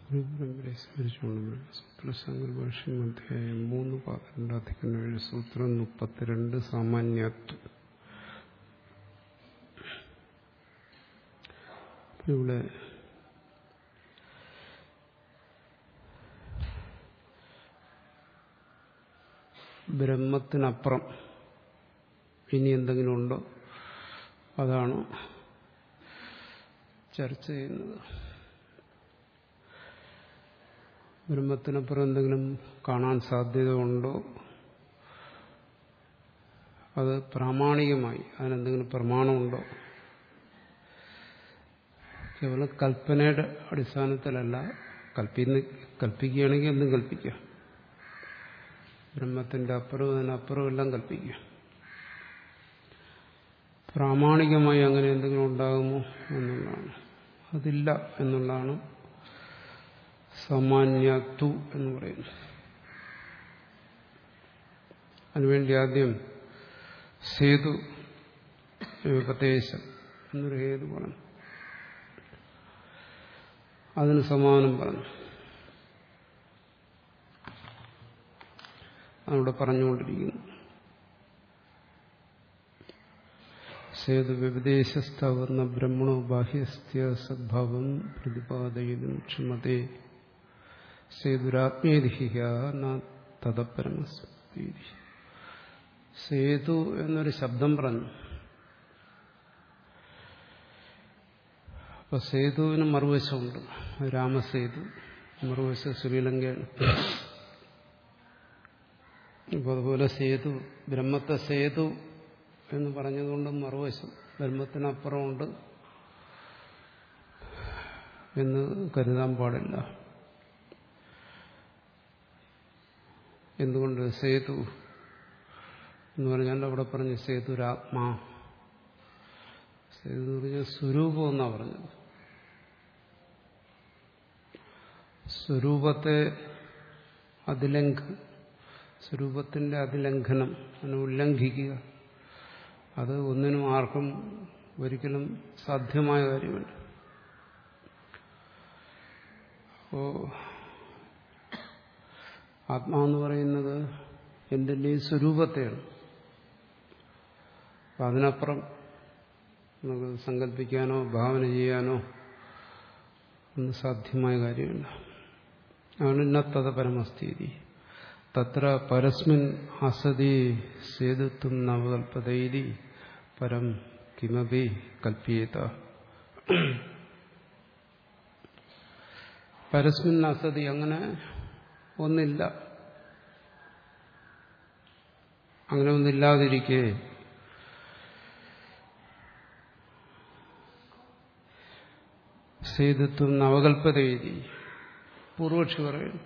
ഗുരുപരമ്പരയെ സ്മരിച്ചുകൊണ്ട് സൂത്രശങ്കർ ഭാഷ്യം അധ്യായം മൂന്ന് പന്ത്രണ്ടാധികം ഏഴ് സൂത്രം മുപ്പത്തിരണ്ട് സാമാന്യത്വം ഇവിടെ ബ്രഹ്മത്തിനപ്പുറം ഇനി എന്തെങ്കിലും ഉണ്ടോ അതാണ് ചർച്ച ചെയ്യുന്നത് ബ്രഹ്മത്തിനപ്പുറം എന്തെങ്കിലും കാണാൻ സാധ്യത ഉണ്ടോ അത് പ്രാമാണികമായി അതിനെന്തെങ്കിലും പ്രമാണമുണ്ടോ കേവലം കൽപ്പനയുടെ അടിസ്ഥാനത്തിലല്ല കൽപ്പിന്ന് കൽപ്പിക്കുകയാണെങ്കിൽ എന്തും കൽപ്പിക്കാം ബ്രഹ്മത്തിന്റെ അപ്പുറവും അതിനപ്പുറവും എല്ലാം കൽപ്പിക്കാം പ്രാമാണികമായി അങ്ങനെ എന്തെങ്കിലും ഉണ്ടാകുമോ എന്നുള്ളതാണ് അതില്ല എന്നുള്ളതാണ് സാമാന്യത്തു എന്ന് പറയുന്നത് അതിനുവേണ്ടി ആദ്യം സേതു ഉപദേശം എന്നൊരു ഹേതു പറഞ്ഞു അതിന് സമാനം പറഞ്ഞു അവിടെ പറഞ്ഞുകൊണ്ടിരിക്കുന്നു സേതു വ്യപദേശസ്ഥാവുന്ന ബ്രഹ്മണോ ബാഹ്യസ്ഥ്യ സദ്ഭാവം പ്രതിപാദയിലും ക്ഷമതേ സേതുരാത്മേതിഹ തദപരമസ്തി സേതു എന്നൊരു ശബ്ദം പറഞ്ഞു അപ്പൊ സേതുവിന് മറുവശമുണ്ട് രാമസേതു മറുവശം ശ്രീലങ്കയാണ് അപ്പോൾ അതുപോലെ സേതു ബ്രഹ്മത്തെ സേതു എന്ന് പറഞ്ഞതുകൊണ്ട് മറുവശം ബ്രഹ്മത്തിനപ്പുറമുണ്ട് എന്ന് കരുതാൻ പാടില്ല എന്തുകൊണ്ട് സേതു എന്ന് പറഞ്ഞാൽ അവിടെ പറഞ്ഞു സേതുരാത്മാ സേതു എന്ന് പറഞ്ഞാൽ സ്വരൂപം എന്നാ പറഞ്ഞത് സ്വരൂപത്തെ അതിലംഘ സ്വരൂപത്തിന്റെ അതിലംഘനം അതിനെ ഉല്ലംഘിക്കുക അത് ഒന്നിനും ആർക്കും ഒരിക്കലും സാധ്യമായ കാര്യമല്ല അപ്പോ ആത്മാവെന്ന് പറയുന്നത് എന്തിൻ്റെയും സ്വരൂപത്തെയാണ് അപ്പം അതിനപ്പുറം നമുക്ക് സങ്കല്പിക്കാനോ ഭാവന ചെയ്യാനോ ഒന്നും സാധ്യമായ കാര്യമില്ല അതാണ് ഇന്നത്തത പരമസ്ഥിതി തത്ര പരസ്മിൻ അസതി സേതുത്വം നവകൽപ്പതൈതി പരം കിമപി കൽപ്പിയേത പരസ്മിൻ അസതി അങ്ങനെ ഒന്നില്ല അങ്ങനെ ഒന്നില്ലാതിരിക്കെ സേതുത്വം നവകൽപ്പത എഴുതി പൂർവക്ഷി പറയുന്നു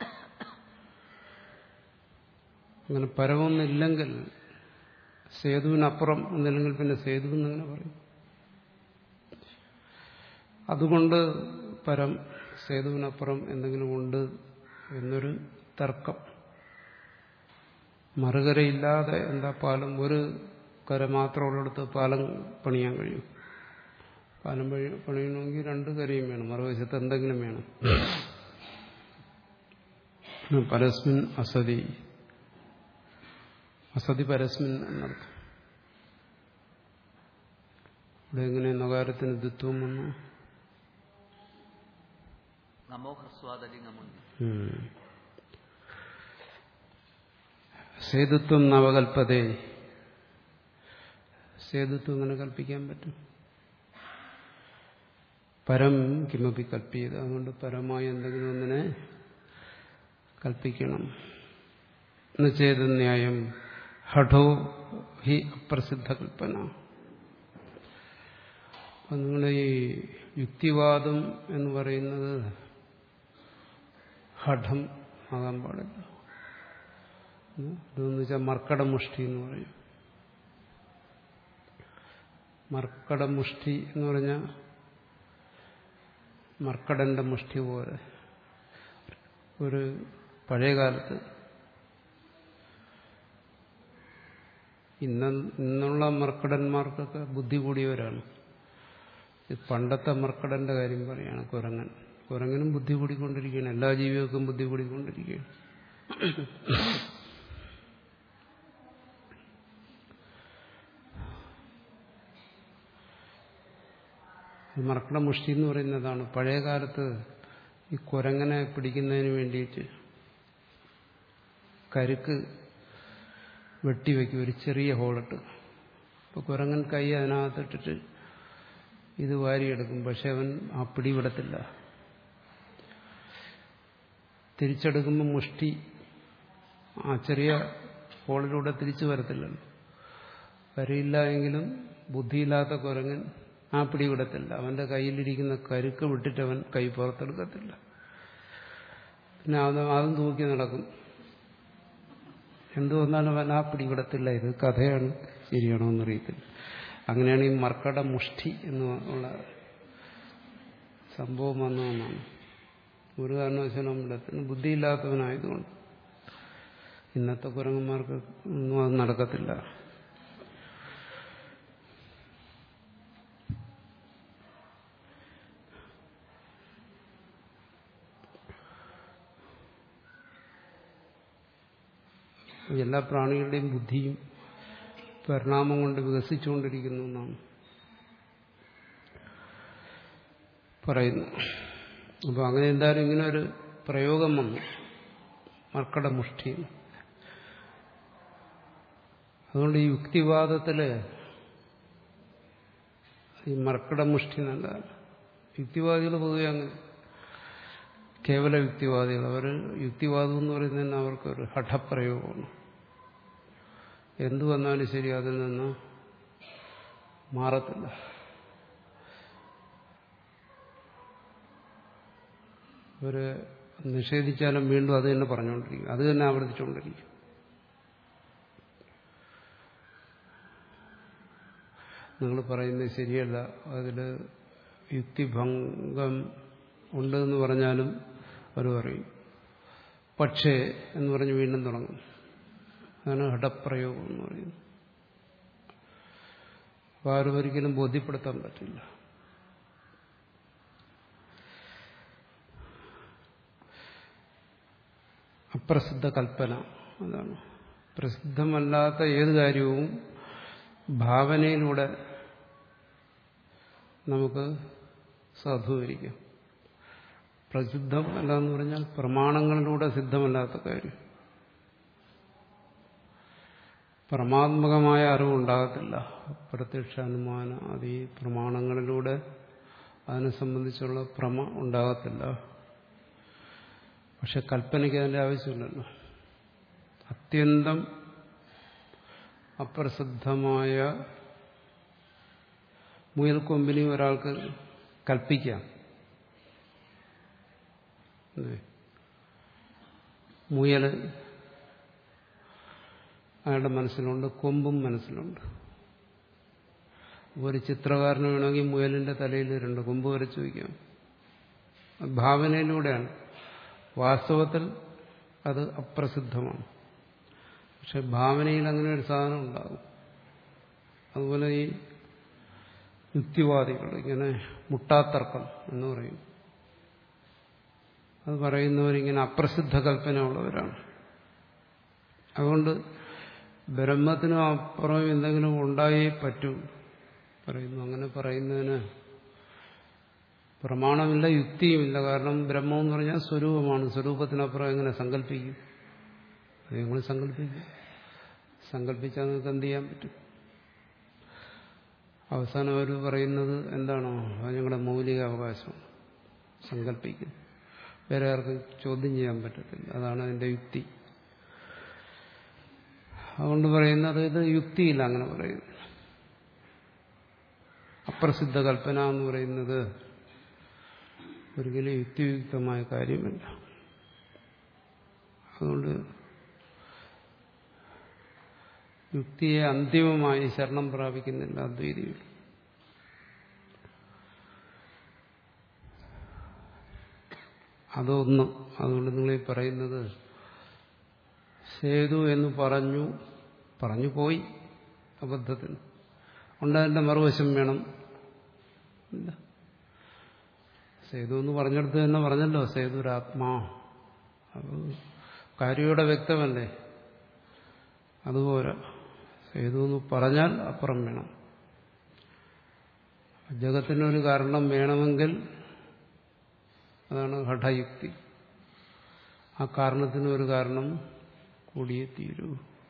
അങ്ങനെ പരമൊന്നില്ലെങ്കിൽ സേതുവിനപ്പുറം ഒന്നില്ലെങ്കിൽ പിന്നെ സേതു എന്നിങ്ങനെ പറയും അതുകൊണ്ട് പരം സേതുവിനപ്പുറം എന്തെങ്കിലും ഉണ്ട് എന്നൊരു തർക്കം മറുകരയില്ലാതെ എന്താ പാലം ഒരു കര മാത്രമുള്ളിടത്ത് പാലം പണിയാൻ കഴിയും പാലം പണിയണമെങ്കിൽ രണ്ട് കരയും വേണം മറുവശത്ത് എന്തെങ്കിലും വേണം പരസ്മിൻ അസതി അസതി പരസ്മിൻ എന്നർത്ഥം ഇവിടെ എങ്ങനെ നഗാരത്തിന് ദ്വിത്വം വന്നു നമോ ഹ്രസ്വാദലിംഗമുണ്ട് സേതുത്വം നവകൽപ്പതേ സേതുത്വം എങ്ങനെ കൽപ്പിക്കാൻ പറ്റും പരം കിമപി കൽപ്പിയത് അതുകൊണ്ട് പരമായ എന്തെങ്കിലും ഒന്നിനെ കൽപ്പിക്കണം എന്ന് ചെയ്ത ന്യായം ഹഠോ ഹി അപ്രസിദ്ധ കൽപ്പന അപ്പം നിങ്ങളുടെ ഈ യുക്തിവാദം എന്ന് പറയുന്നത് ഹഠം ആകാൻ പാടില്ല ഇതെന്ന് വെച്ചാൽ മർക്കടമുഷ്ടി എന്ന് പറയും മർക്കടമുഷ്ടി എന്ന് പറഞ്ഞാൽ മർക്കടന്റെ മുഷ്ടി പോലെ ഒരു പഴയകാലത്ത് ഇന്ന ഇന്നുള്ള മർക്കടന്മാർക്കൊക്കെ ബുദ്ധി കൂടിയവരാണ് പണ്ടത്തെ മർക്കടന്റെ കാര്യം പറയാണ് കുരങ്ങൻ കുരങ്ങനും ബുദ്ധി കൂടിക്കൊണ്ടിരിക്കുകയാണ് എല്ലാ ജീവികൾക്കും ബുദ്ധി കൂടിക്കൊണ്ടിരിക്കുകയാണ് മറക്കട മുഷ്ടി എന്ന് പറയുന്നതാണ് പഴയ കാലത്ത് ഈ കുരങ്ങനെ പിടിക്കുന്നതിന് വേണ്ടിയിട്ട് കരുക്ക് വെട്ടിവെക്കും ഒരു ചെറിയ ഹോളിട്ട് അപ്പോൾ കുരങ്ങൻ കൈ അതിനകത്തിട്ടിട്ട് ഇത് വാരിയെടുക്കും പക്ഷെ അവൻ ആ പിടി വിടത്തില്ല തിരിച്ചെടുക്കുമ്പോൾ മുഷ്ടി ആ ചെറിയ ഹോളിലൂടെ തിരിച്ചു വരത്തില്ലല്ലോ വരയില്ല എങ്കിലും ബുദ്ധിയില്ലാത്ത കുരങ്ങൻ ആ പിടി വിടത്തില്ല അവന്റെ കയ്യിലിരിക്കുന്ന കരുക്ക് വിട്ടിട്ട് അവൻ കൈ പുറത്തെടുക്കത്തില്ല പിന്നെ അത് അതും തൂക്കി നടക്കും എന്തു വന്നാലും അവൻ ആ പിടി വിടത്തില്ല ഇത് കഥയാണ് ശരിയാണോ എന്നറിയത്തില്ല അങ്ങനെയാണ് ഈ മർക്കട മുഷ്ടി എന്ന് ഉള്ള സംഭവം വന്നതെന്നാണ് ഒരു കാരണവശാലും വിടത്തിന് ബുദ്ധിയില്ലാത്തവനായതുകൊണ്ട് ഇന്നത്തെ കുരങ്ങന്മാർക്ക് ഒന്നും അത് നടക്കത്തില്ല എല്ലാ പ്രാണികളുടെയും ബുദ്ധിയും പരിണാമം കൊണ്ട് വികസിച്ചുകൊണ്ടിരിക്കുന്നു എന്നാണ് പറയുന്നു അപ്പോൾ അങ്ങനെ എന്തായാലും ഇങ്ങനെ ഒരു പ്രയോഗം വന്നു മർക്കട മുഷ്ടി അതുകൊണ്ട് ഈ യുക്തിവാദത്തില് ഈ മർക്കട മുഷ്ടി നല്ലതാണ് യുക്തിവാദികൾ പൊതുവെ അങ്ങനെ കേവല യുക്തിവാദികൾ അവർ യുക്തിവാദം എന്ന് പറയുന്നതിന് അവർക്കൊരു ഹഠപ്രയോഗമാണ് എന്തു വന്നാലും ശരി അതിൽ നിന്ന് മാറത്തില്ല ഒരു നിഷേധിച്ചാലും വീണ്ടും അത് തന്നെ പറഞ്ഞുകൊണ്ടിരിക്കും അത് തന്നെ ആവർത്തിച്ചുകൊണ്ടിരിക്കും നിങ്ങൾ പറയുന്നത് ശരിയല്ല അതിൽ യുക്തിഭംഗം ഉണ്ടെന്ന് പറഞ്ഞാലും അവർ പറയും പക്ഷേ എന്ന് പറഞ്ഞ് വീണ്ടും തുടങ്ങും അതാണ് ഹഠപ്രയോഗം എന്ന് പറയുന്നത് അപ്പോൾ ആരും ഒരിക്കലും ബോധ്യപ്പെടുത്താൻ പറ്റില്ല അപ്രസിദ്ധ കൽപ്പന അതാണ് പ്രസിദ്ധമല്ലാത്ത ഏത് കാര്യവും ഭാവനയിലൂടെ നമുക്ക് സാധൂകരിക്കാം പ്രസിദ്ധം അല്ല എന്ന് പറഞ്ഞാൽ പ്രമാണങ്ങളിലൂടെ സിദ്ധമല്ലാത്ത കാര്യം പ്രമാത്മകമായ അറിവുണ്ടാകത്തില്ല പ്രത്യക്ഷ അനുമാന അത് ഈ പ്രമാണങ്ങളിലൂടെ അതിനെ സംബന്ധിച്ചുള്ള പ്രമ ഉണ്ടാകത്തില്ല പക്ഷെ കൽപ്പനയ്ക്ക് അതിൻ്റെ ആവശ്യമില്ലല്ലോ അത്യന്തം അപ്രസിദ്ധമായ മുയൽക്കൊമ്പിനി ഒരാൾക്ക് കൽപ്പിക്കാം മുയൽ അയാളുടെ മനസ്സിലുണ്ട് കൊമ്പും മനസ്സിലുണ്ട് ഒരു ചിത്രകാരന് വേണമെങ്കിൽ മുയലിന്റെ തലയിൽ രണ്ട് കൊമ്പ് വരച്ചു വയ്ക്കാം ഭാവനയിലൂടെയാണ് വാസ്തവത്തിൽ അത് അപ്രസിദ്ധമാണ് പക്ഷെ ഭാവനയിൽ അങ്ങനെ ഒരു സാധനം ഉണ്ടാകും അതുപോലെ ഈ യുക്തിവാദികൾ ഇങ്ങനെ മുട്ടാത്തർക്കം എന്ന് പറയും അത് പറയുന്നവരിങ്ങനെ അപ്രസിദ്ധ കൽപ്പന ഉള്ളവരാണ് അതുകൊണ്ട് ബ്രഹ്മത്തിനും അപ്പുറം എന്തെങ്കിലും ഉണ്ടായേ പറ്റൂ പറയുന്നു അങ്ങനെ പറയുന്നതിന് പ്രമാണമില്ല യുക്തിയുമില്ല കാരണം ബ്രഹ്മം എന്ന് പറഞ്ഞാൽ സ്വരൂപമാണ് സ്വരൂപത്തിനപ്പുറം എങ്ങനെ സങ്കല്പിക്കും അത് ഞങ്ങൾ സങ്കല്പിക്കും സങ്കല്പിച്ചാൽ നിങ്ങൾക്ക് എന്ത് ചെയ്യാൻ പറ്റും അവസാനം അവർ പറയുന്നത് എന്താണോ അത് ഞങ്ങളുടെ മൗലിക അവകാശം സങ്കല്പിക്കും വേറെ ആർക്കും ചോദ്യം ചെയ്യാൻ പറ്റത്തില്ല അതാണ് അതിന്റെ യുക്തി അതുകൊണ്ട് പറയുന്നത് ഇത് യുക്തിയില്ല അങ്ങനെ പറയുന്നു അപ്രസിദ്ധ കൽപ്പന എന്ന് പറയുന്നത് ഒരിക്കലും യുക്തിയുക്തമായ കാര്യമല്ല അതുകൊണ്ട് യുക്തിയെ അന്തിമമായി ശരണം പ്രാപിക്കുന്നില്ല അദ്വൈതികൾ അതൊന്ന് അതുകൊണ്ട് നിങ്ങൾ പറയുന്നത് സേതു എന്ന് പറഞ്ഞു പറഞ്ഞു പോയി അബദ്ധത്തിന് ഉണ്ട് അതിന്റെ മറുവശം വേണം ഇല്ല സേതു എന്ന് പറഞ്ഞെടുത്ത് തന്നെ പറഞ്ഞല്ലോ സേതുരാത്മാ അത് കാര്യയുടെ വ്യക്തമല്ലേ അതുപോലെ സേതു എന്ന് പറഞ്ഞാൽ അപ്പുറം വേണം ജഗത്തിനൊരു കാരണം വേണമെങ്കിൽ അതാണ് ഹഠയുക്തി ആ കാരണത്തിന് ഒരു കാരണം കൂടിയേ തീരൂ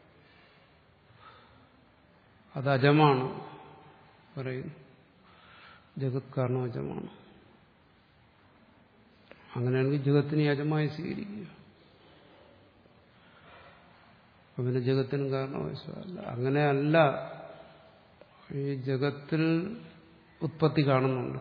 അത് അജമാണ് പറയുന്നു ജഗത് കാരണം അജമാണ് അങ്ങനെയാണെങ്കിൽ ജഗത്തിനെ അജമായി സ്വീകരിക്കുക അപ്പൊ പിന്നെ ജഗത്തിനും കാരണവശമല്ല അങ്ങനെയല്ല ഈ ജഗത്തിൽ ഉത്പത്തി കാണുന്നുണ്ട്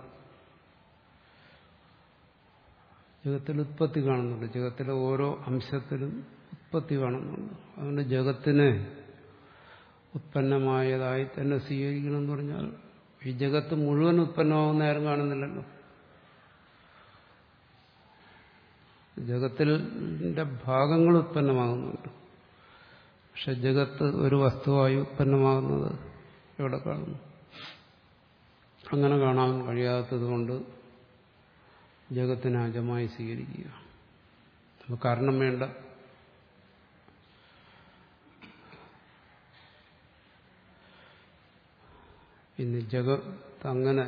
ജഗത്തിൽ ഉത്പത്തി കാണുന്നുണ്ട് ജഗത്തിലെ ഓരോ അംശത്തിലും ഉത്പത്തി കാണുന്നുണ്ട് അതുകൊണ്ട് ജഗത്തിന് ഉത്പന്നമായതായി തന്നെ സ്വീകരിക്കണം എന്ന് പറഞ്ഞാൽ ഈ ജഗത്ത് മുഴുവൻ ഉത്പന്നമാകുന്ന ആരും കാണുന്നില്ലല്ലോ ജഗത്തിന്റെ ഭാഗങ്ങൾ ഉത്പന്നമാകുന്നുണ്ട് പക്ഷെ ജഗത്ത് ഒരു വസ്തുവായി ഉത്പന്നമാകുന്നത് എവിടെ കാണുന്നു അങ്ങനെ കാണാൻ കഴിയാത്തത് കൊണ്ട് ജഗത്തിനെ അജമായി സ്വീകരിക്കുക അപ്പോൾ കാരണം വേണ്ട ഇന്ന് ജഗത്ത് അങ്ങനെ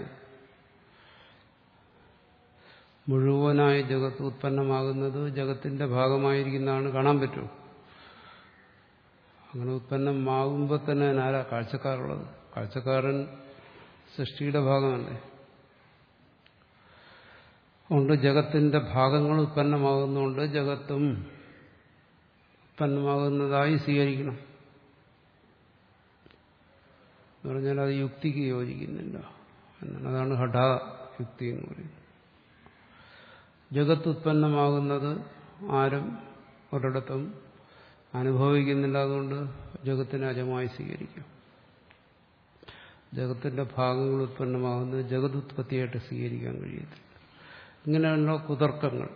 മുഴുവനായ ജഗത്ത് ഉത്പന്നമാകുന്നത് ജഗത്തിന്റെ ഭാഗമായിരിക്കുന്നതാണ് കാണാൻ പറ്റുമോ അങ്ങനെ ഉത്പന്നമാകുമ്പോൾ തന്നെ ആരാ കാഴ്ചക്കാരുള്ളത് കാഴ്ചക്കാരൻ സൃഷ്ടിയുടെ ഭാഗമല്ലേ അതുകൊണ്ട് ജഗത്തിന്റെ ഭാഗങ്ങൾ ഉത്പന്നമാകുന്നതുകൊണ്ട് ജഗത്തും ഉത്പന്നമാകുന്നതായി സ്വീകരിക്കണം എന്ന് പറഞ്ഞാൽ അത് യുക്തിക്ക് യോജിക്കുന്നില്ല എന്നാണ് അതാണ് ഹഠ യുക്തി എന്ന് പറയുന്നത് ജഗത്ത് ഉത്പന്നമാകുന്നത് ആരും ഒരിടത്തും അനുഭവിക്കുന്നില്ല അതുകൊണ്ട് ജഗത്തിനെ അജമായി സ്വീകരിക്കും ജഗത്തിന്റെ ഭാഗങ്ങൾ ഉത്പന്നമാകുന്നത് ജഗത് ഉത്പത്തിയായിട്ട് സ്വീകരിക്കാൻ കഴിയത്തില്ല ഇങ്ങനെയുള്ള കുതർക്കങ്ങൾ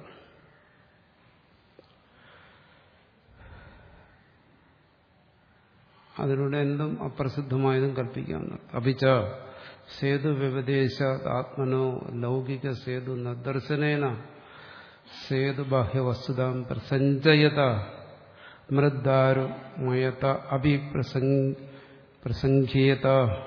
അതിലൂടെ എന്തും അപ്രസിദ്ധമായതും കൽപ്പിക്കാവുന്ന അഭിച്ച സേതു വ്യപദേശ ആത്മനോ ലൗകിക സേതു നദർശനേന സേതു ബാഹ്യവസ്തുതാം പ്രസഞ്ചയത മൃദ്ദാരുമയത അഭിപ്രസംഖ്യത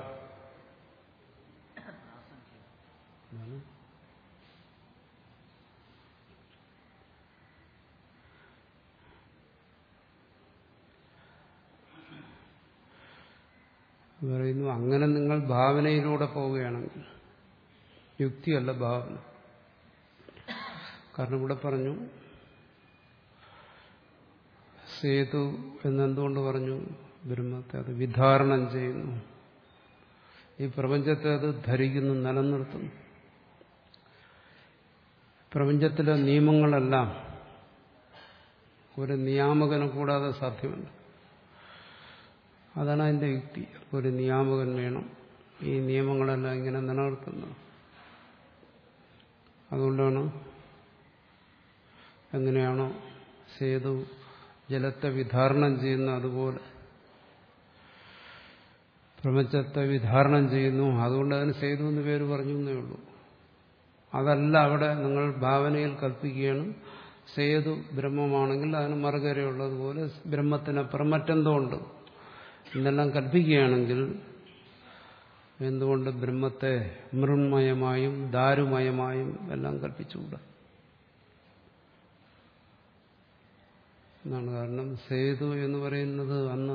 പറയുന്നു അങ്ങനെ നിങ്ങൾ ഭാവനയിലൂടെ പോവുകയാണെങ്കിൽ യുക്തിയല്ല ഭാവന കാരണം ഇവിടെ പറഞ്ഞു സേതു എന്നെന്തുകൊണ്ട് പറഞ്ഞു ബ്രഹ്മത്തെ അത് വിധാരണം ചെയ്യുന്നു ഈ പ്രപഞ്ചത്തെ അത് ധരിക്കുന്നു നിലനിർത്തുന്നു പ്രപഞ്ചത്തിലെ നിയമങ്ങളെല്ലാം ഒരു നിയാമകനെ കൂടാതെ സാധ്യമല്ല അതാണ് അതിന്റെ യുക്തി ഒരു നിയാമകൻ വേണം ഈ നിയമങ്ങളെല്ലാം ഇങ്ങനെ നിലനിർത്തുന്നത് അതുകൊണ്ടാണ് എങ്ങനെയാണോ സേതു ജലത്തെ വിധാരണം ചെയ്യുന്ന അതുപോലെ പ്രപഞ്ചത്തെ വിധാരണം ചെയ്യുന്നു അതുകൊണ്ട് അതിന് സേതു എന്ന് പേര് പറഞ്ഞു എന്നേ ഉള്ളൂ അതല്ല അവിടെ നിങ്ങൾ ഭാവനയിൽ കൽപ്പിക്കുകയാണ് സേതു ബ്രഹ്മമാണെങ്കിൽ അതിന് മറുകരയുള്ളതുപോലെ ബ്രഹ്മത്തിനപ്പുറം മറ്റെന്തോ ഉണ്ട് എന്നെല്ലാം കൽപ്പിക്കുകയാണെങ്കിൽ എന്തുകൊണ്ട് ബ്രഹ്മത്തെ മൃണ്മയമായും ദാരുമയമായും എല്ലാം കൽപ്പിച്ചുകൂടാ എന്നാണ് കാരണം സേതു എന്ന് പറയുന്നത് അന്ന്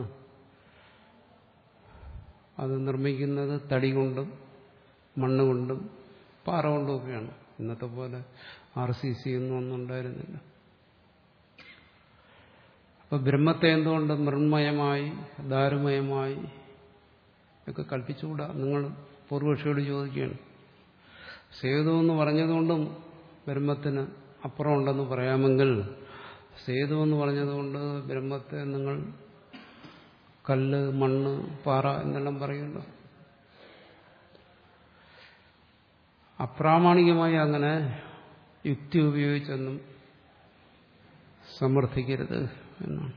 അത് നിർമ്മിക്കുന്നത് തടി കൊണ്ടും മണ്ണ് കൊണ്ടും പാറ കൊണ്ടുമൊക്കെയാണ് ഇന്നത്തെ പോലെ ആർ സി സി ഒന്നും ഒന്നും ഉണ്ടായിരുന്നില്ല അപ്പൊ ബ്രഹ്മത്തെ എന്തുകൊണ്ട് മൃണ്മയമായി ദാരുമയമായി ഒക്കെ കൽപ്പിച്ചുകൂടാ നിങ്ങൾ പൂർവക്ഷിയോട് ചോദിക്കുകയാണ് സേതു എന്ന് പറഞ്ഞതുകൊണ്ടും ബ്രഹ്മത്തിന് അപ്പുറം ഉണ്ടെന്ന് പറയാമെങ്കിൽ സേതു എന്ന് പറഞ്ഞതുകൊണ്ട് ബ്രഹ്മത്തെ നിങ്ങൾ കല്ല് മണ്ണ് പാറ എന്നെല്ലാം പറയുമല്ലോ അപ്രാമാണികമായി അങ്ങനെ യുക്തി ഉപയോഗിച്ചൊന്നും സമർത്ഥിക്കരുത് എന്നാണ്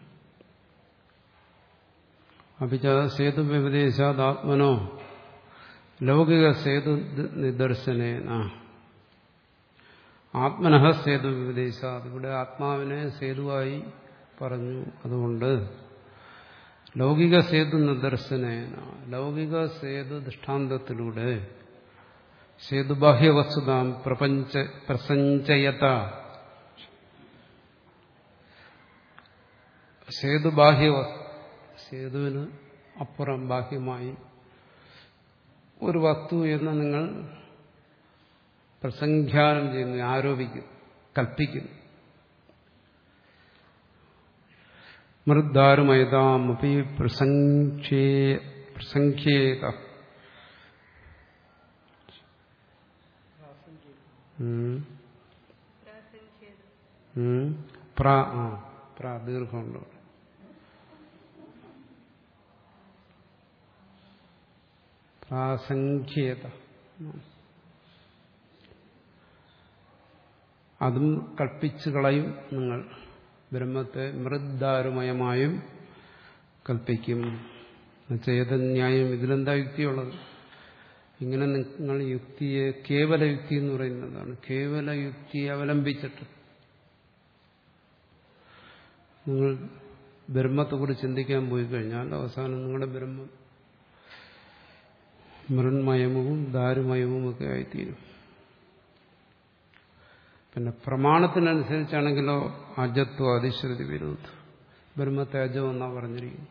അഭിച സേതു വ്യപദേശാത്മനോ ലൗകിക സേതു നിദർശനേന ആത്മനഃ സേതു വിപദേശ ഇവിടെ ആത്മാവിനെ സേതുവായി പറഞ്ഞു അതുകൊണ്ട് ലൗകിക സേതു നിദർശനേന ലൗകിക സേതു ദൃഷ്ടാന്തത്തിലൂടെ സേതുബാഹ്യവസ്തുതാം പ്രപഞ്ച പ്രസഞ്ചയത സേതുബാഹ്യ സേതുവിന് അപ്പുറം ബാഹ്യമായി ഒരു വസ്തു എന്ന് നിങ്ങൾ പ്രസംഖ്യാനം ചെയ്യുന്നു ആരോപിക്കും കൽപ്പിക്കുന്നു മൃദ്ദാരുമയതാമപി പ്രസംഖ്യേത പ്ര ആ പ്ര ദീർഘമുണ്ട് പ്രാസംഖ്യേത അതും കൽപ്പിച്ചു കളയും നിങ്ങൾ ബ്രഹ്മത്തെ മൃദ്ദാരുമയമായും കൽപ്പിക്കും ചേതന്യായം ഇതിലെന്താ യുക്തിയുള്ളത് ഇങ്ങനെ നിങ്ങൾ യുക്തിയെ കേവല യുക്തി എന്ന് പറയുന്നതാണ് കേവല യുക്തിയെ അവലംബിച്ചിട്ട് നിങ്ങൾ ബ്രഹ്മത്തെക്കുറിച്ച് ചിന്തിക്കാൻ പോയി കഴിഞ്ഞാൽ അവസാനം നിങ്ങളുടെ ബ്രഹ്മം മൃന്മയവും ദാരുമയവും ഒക്കെ ആയിത്തീരും പിന്നെ പ്രമാണത്തിനനുസരിച്ചാണെങ്കിലോ അജത്വ അതിശ്രുതി വിരുദ്ധ ബ്രഹ്മത്തെ അജം എന്നാ പറഞ്ഞിരിക്കുന്നു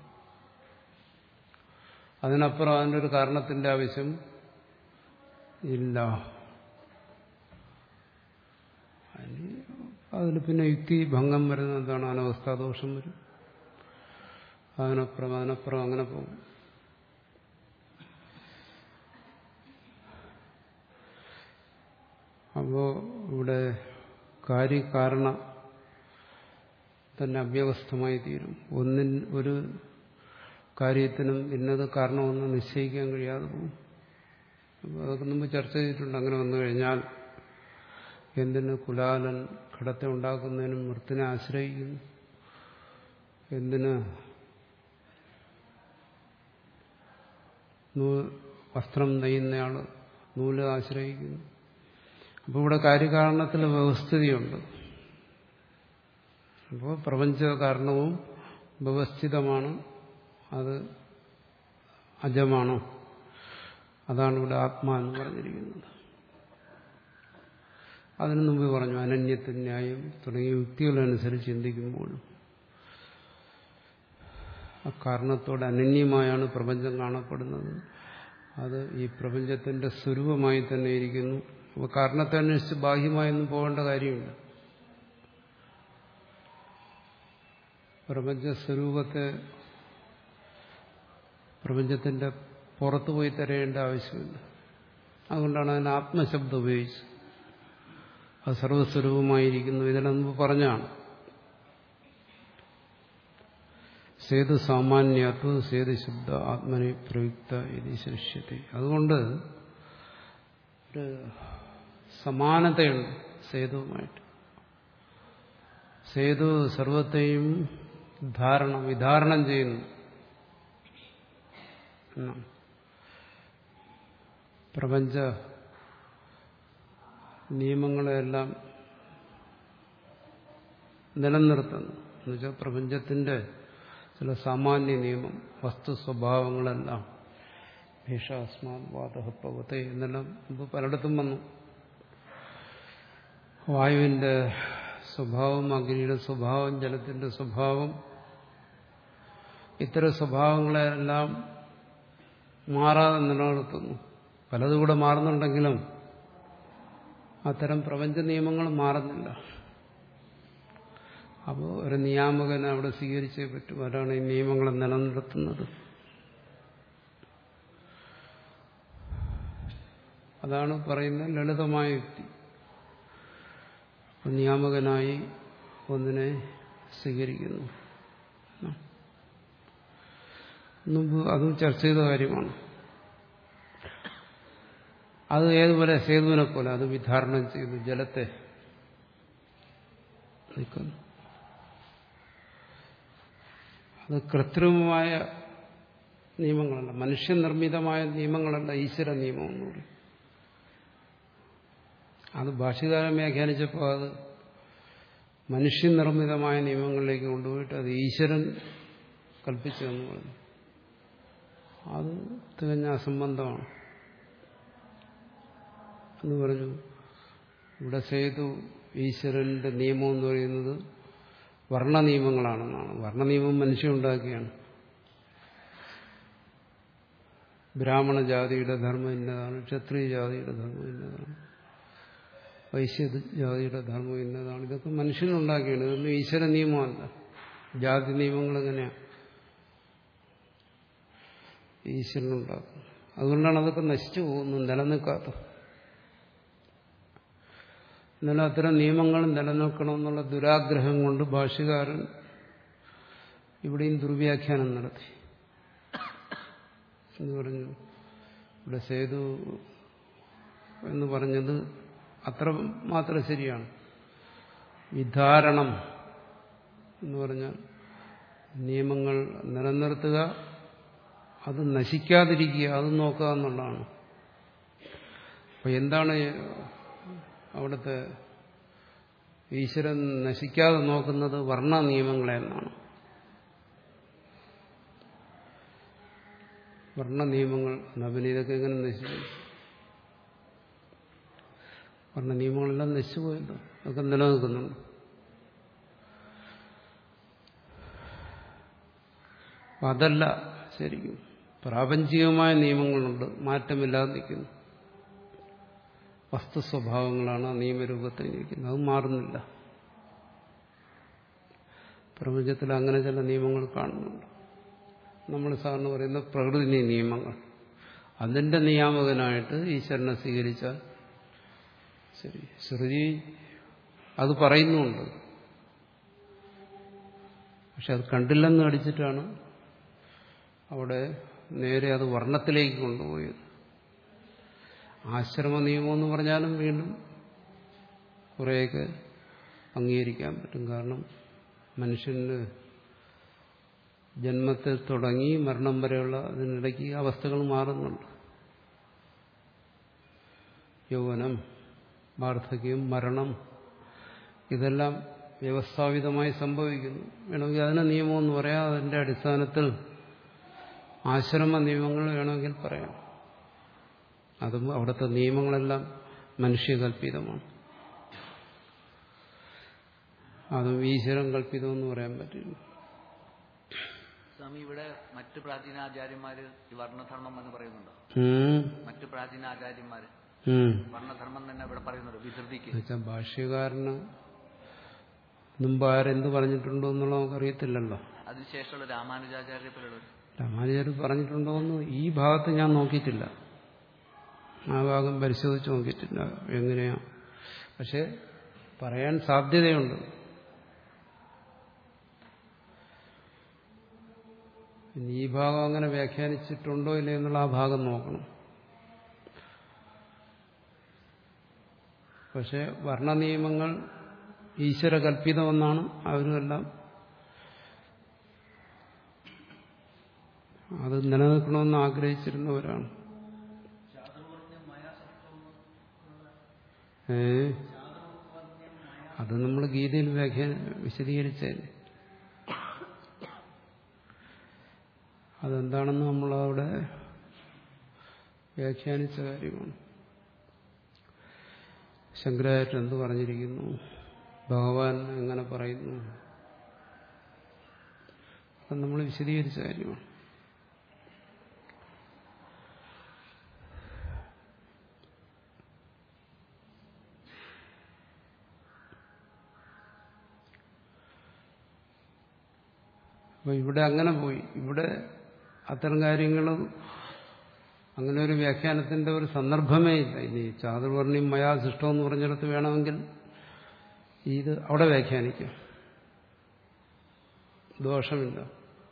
അതിനപ്പുറം അതിൻ്റെ ഒരു കാരണത്തിന്റെ ആവശ്യം ഇല്ല അതിൽ പിന്നെ യുക്തി ഭംഗം വരുന്ന എന്താണ് അനവസ്ഥാദോഷം വരും അതിനപ്പുറം അതിനപ്പുറം അങ്ങനെ പോകും അപ്പോ ഇവിടെ കാര്യകാരണ തന്നെ അവ്യവസ്ഥമായി തീരും ഒന്നിൻ ഒരു കാര്യത്തിനും ഇന്നത് കാരണമെന്ന് നിശ്ചയിക്കാൻ കഴിയാതെ പോകും അപ്പോൾ അതൊക്കെ മുമ്പ് ചർച്ച ചെയ്തിട്ടുണ്ട് അങ്ങനെ വന്നു കഴിഞ്ഞാൽ എന്തിന് കുലാലൻ ഘടത്തെ ഉണ്ടാക്കുന്നതിനും മൃത്തിനെ ആശ്രയിക്കുന്നു എന്തിന് വസ്ത്രം നെയ്യുന്നയാൾ നൂല് ആശ്രയിക്കുന്നു അപ്പോൾ ഇവിടെ കാര്യകാരണത്തിൽ വ്യവസ്ഥിതിയുണ്ട് അപ്പോൾ പ്രപഞ്ച കാരണവും വ്യവസ്ഥിതമാണ് അത് അജമാണ് അതാണ് ഇവിടെ ആത്മാ എന്ന് പറഞ്ഞിരിക്കുന്നത് അതിനു മുമ്പ് പറഞ്ഞു അനന്യത്തിന് ന്യായം തുടങ്ങിയ യുക്തികളനുസരിച്ച് ചിന്തിക്കുമ്പോഴും ആ കാരണത്തോട് അനന്യമായാണ് പ്രപഞ്ചം കാണപ്പെടുന്നത് അത് ഈ പ്രപഞ്ചത്തിന്റെ സ്വരൂപമായി തന്നെ ഇരിക്കുന്നു അപ്പോൾ കാരണത്തെ അന്വേഷിച്ച് ബാഹ്യമായൊന്നും പോകേണ്ട കാര്യമില്ല പ്രപഞ്ച സ്വരൂപത്തെ പ്രപഞ്ചത്തിന്റെ പുറത്തു പോയി തരേണ്ട ആവശ്യമില്ല അതുകൊണ്ടാണ് അതിന് ആത്മശബ്ദം ഉപയോഗിച്ചത് അത് സർവസ്വരൂപമായിരിക്കുന്നു ഇതിനെ മുമ്പ് പറഞ്ഞാണ് സേതു സാമാന്യാത്വ സേതു ശബ്ദ ആത്മനെ പ്രയുക്ത ഇത് ശിഷ്യത്തെ അതുകൊണ്ട് ഒരു സമാനതയുണ്ട് സേതുവുമായിട്ട് സേതു സർവത്തെയും ധാരണം വിധാരണം ചെയ്യുന്നു എന്നാണ് പ്രപഞ്ച നിയമങ്ങളെല്ലാം നിലനിർത്തുന്നു എന്നുവെച്ചാൽ പ്രപഞ്ചത്തിന്റെ ചില സാമാന്യ നിയമം വസ്തു സ്വഭാവങ്ങളെല്ലാം ഭീഷാസ്മാൻ വാതഹപ്പവത്തെ എന്നെല്ലാം മുമ്പ് പലയിടത്തും വന്നു വായുവിന്റെ സ്വഭാവം അഗ്നിയുടെ സ്വഭാവം ജലത്തിന്റെ സ്വഭാവം ഇത്തരം സ്വഭാവങ്ങളെല്ലാം മാറാതെ നിലനിർത്തുന്നു പലതുകൂടെ മാറുന്നുണ്ടെങ്കിലും അത്തരം പ്രപഞ്ച നിയമങ്ങൾ മാറുന്നില്ല അപ്പോൾ ഒരു നിയാമകനെ അവിടെ സ്വീകരിച്ചേ പറ്റും ആരാണ് ഈ നിയമങ്ങളെ നിലനിർത്തുന്നത് അതാണ് പറയുന്ന ലളിതമായ യുക്തി നിയാമകനായി ഒന്നിനെ സ്വീകരിക്കുന്നു മുമ്പ് അതും ചർച്ച ചെയ്ത കാര്യമാണ് അത് ഏതുപോലെ സേതുവിനെ പോലെ അത് വിധാരണം ചെയ്തു ജലത്തെ നിൽക്കുന്നു അത് കൃത്രിമമായ നിയമങ്ങളല്ല മനുഷ്യനിർമ്മിതമായ നിയമങ്ങളല്ല ഈശ്വര നിയമം എന്ന് പറയും അത് ഭാഷകാരം വ്യാഖ്യാനിച്ചപ്പോൾ അത് മനുഷ്യനിർമ്മിതമായ നിയമങ്ങളിലേക്ക് കൊണ്ടുപോയിട്ട് അത് ഈശ്വരൻ കൽപ്പിച്ചതെന്ന് പറഞ്ഞു അത് തികഞ്ഞ അസംബന്ധമാണ് എന്ന് പറഞ്ഞു ഇവിടെ സേതു ഈശ്വരന്റെ നിയമം എന്ന് പറയുന്നത് വർണ്ണ നിയമങ്ങളാണെന്നാണ് വർണ്ണ നിയമം മനുഷ്യനുണ്ടാക്കിയാണ് ബ്രാഹ്മണ ജാതിയുടെ ധർമ്മം ഇന്നതാണ് ക്ഷത്രിയ ജാതിയുടെ ധർമ്മം ഇന്നതാണ് വൈശ്യ ജാതിയുടെ ധർമ്മം ഇന്നതാണ് ഇതൊക്കെ മനുഷ്യനുണ്ടാക്കിയാണ് ഇതൊന്നും ഈശ്വര നിയമമല്ല ജാതി നിയമങ്ങൾ എങ്ങനെയാണ് ഈശ്വരനുണ്ടാക്കും അതുകൊണ്ടാണ് അതൊക്കെ നശിച്ചു പോകുന്നത് നിലനിൽക്കാത്തത് എന്നാലും അത്തരം നിയമങ്ങൾ നിലനിൽക്കണമെന്നുള്ള ദുരാഗ്രഹം കൊണ്ട് ഭാഷകാരൻ ഇവിടെയും ദുർവ്യാഖ്യാനം നടത്തി എന്ന് പറഞ്ഞു ഇവിടെ സേതു എന്ന് പറഞ്ഞത് അത്ര മാത്രം ശരിയാണ് വിധാരണം എന്ന് പറഞ്ഞാൽ നിയമങ്ങൾ നിലനിർത്തുക അത് നശിക്കാതിരിക്കുക അത് നോക്കുക എന്നുള്ളതാണ് അപ്പൊ എന്താണ് അവിടുത്തെ ഈശ്വരൻ നശിക്കാതെ നോക്കുന്നത് വർണ്ണ നിയമങ്ങളെ എന്നാണ് വർണ്ണ നിയമങ്ങൾ എന്നാ പിന്നെ ഇതൊക്കെ എങ്ങനെ നശിച്ചു വർണ്ണ നിയമങ്ങളെല്ലാം നശിച്ചു പോയല്ലോ അതൊക്കെ നിലനിൽക്കുന്നുണ്ട് അതല്ല ശരിക്കും പ്രാപഞ്ചികമായ നിയമങ്ങളുണ്ട് മാറ്റമില്ലാതെ നിൽക്കുന്നു വസ്തു സ്വഭാവങ്ങളാണ് ആ നിയമരൂപത്തിൽ ഇരിക്കുന്നത് അത് മാറുന്നില്ല പ്രപഞ്ചത്തിൽ അങ്ങനെ ചില നിയമങ്ങൾ കാണുന്നുണ്ട് നമ്മൾ സാറിന് പറയുന്ന പ്രകൃതി നിയമങ്ങൾ അതിന്റെ നിയാമകനായിട്ട് ഈശ്വരനെ സ്വീകരിച്ചാൽ ശരി ശ്രുതി അത് പറയുന്നുണ്ട് പക്ഷെ അത് കണ്ടില്ലെന്ന് അടിച്ചിട്ടാണ് അവിടെ നേരെ അത് വർണ്ണത്തിലേക്ക് കൊണ്ടുപോയത് ആശ്രമ നിയമം എന്ന് പറഞ്ഞാലും വീണ്ടും കുറേയൊക്കെ അംഗീകരിക്കാൻ പറ്റും കാരണം മനുഷ്യന് ജന്മത്തിൽ തുടങ്ങി മരണം വരെയുള്ള അതിനിടയ്ക്ക് അവസ്ഥകൾ മാറുന്നുണ്ട് യൗവനം വാർദ്ധക്യം മരണം ഇതെല്ലാം വ്യവസ്ഥാപിതമായി സംഭവിക്കുന്നു വേണമെങ്കിൽ അതിനെ നിയമമെന്ന് പറയാം അതിന്റെ അടിസ്ഥാനത്തിൽ ആശ്രമ നിയമങ്ങൾ വേണമെങ്കിൽ പറയാം അതും അവിടുത്തെ നിയമങ്ങളെല്ലാം മനുഷ്യകൽപ്പിതമാണ് അതും ഈശ്വരൻ കൽപ്പിതമെന്ന് പറയാൻ പറ്റില്ല സ്വാമി ഇവിടെ മറ്റു പ്രാചീനാചാര്യന്മാര് ഈ വർണ്ണധർമ്മം എന്ന് പറയുന്നുണ്ടോ ഉം. മറ്റു പ്രാചീനാചാര്യന്മാര് ഉം. വർണ്ണധർമ്മം തന്നെ ഇവിടെ പറയുന്നുണ്ട് വിധൃതിക്ക് എന്നുവെച്ചാൽ ഭാഷ്യകാരന് മുമ്പ് ആരെന്ത് പറഞ്ഞിട്ടുണ്ടോ എന്നുള്ളത് നമുക്കറിയത്തില്ലല്ലോ അതിനുശേഷമുള്ള രാമാനുജാചാര്യ പോലുള്ളവർ രാമാനുജർ പറഞ്ഞിട്ടുണ്ടോ എന്ന് ഈ ഭാഗത്ത് ഞാൻ നോക്കിയിട്ടില്ല ആ ഭാഗം പരിശോധിച്ച് നോക്കിയിട്ടില്ല എങ്ങനെയാ പക്ഷെ പറയാൻ സാധ്യതയുണ്ട് ഇനി ഈ ഭാഗം അങ്ങനെ വ്യാഖ്യാനിച്ചിട്ടുണ്ടോ ഇല്ല എന്നുള്ള ആ ഭാഗം നോക്കണം പക്ഷെ വർണ്ണനിയമങ്ങൾ ഈശ്വര കൽപ്പിതമെന്നാണ് അവരുമെല്ലാം അത് നിലനിൽക്കണമെന്ന് ആഗ്രഹിച്ചിരുന്നവരാണ് ഏ അത് നമ്മൾ ഗീതയിൽ വ്യാഖ്യാന വിശദീകരിച്ചല്ലേ അതെന്താണെന്ന് നമ്മളവിടെ വ്യാഖ്യാനിച്ച കാര്യമാണ് ശങ്കരാചാര്യൻ എന്ത് പറഞ്ഞിരിക്കുന്നു ഭഗവാൻ എങ്ങനെ പറയുന്നു അത് നമ്മൾ വിശദീകരിച്ച കാര്യമാണ് അപ്പൊ ഇവിടെ അങ്ങനെ പോയി ഇവിടെ അത്തരം കാര്യങ്ങളും അങ്ങനെ ഒരു വ്യാഖ്യാനത്തിന്റെ ഒരു സന്ദർഭമേ ഇല്ല ഇനി ചാതുർവർണ്ണിയും മയാ സൃഷ്ടം എന്ന് പറഞ്ഞിടത്ത് വേണമെങ്കിൽ ഇത് അവിടെ വ്യാഖ്യാനിക്കാം ദോഷമില്ല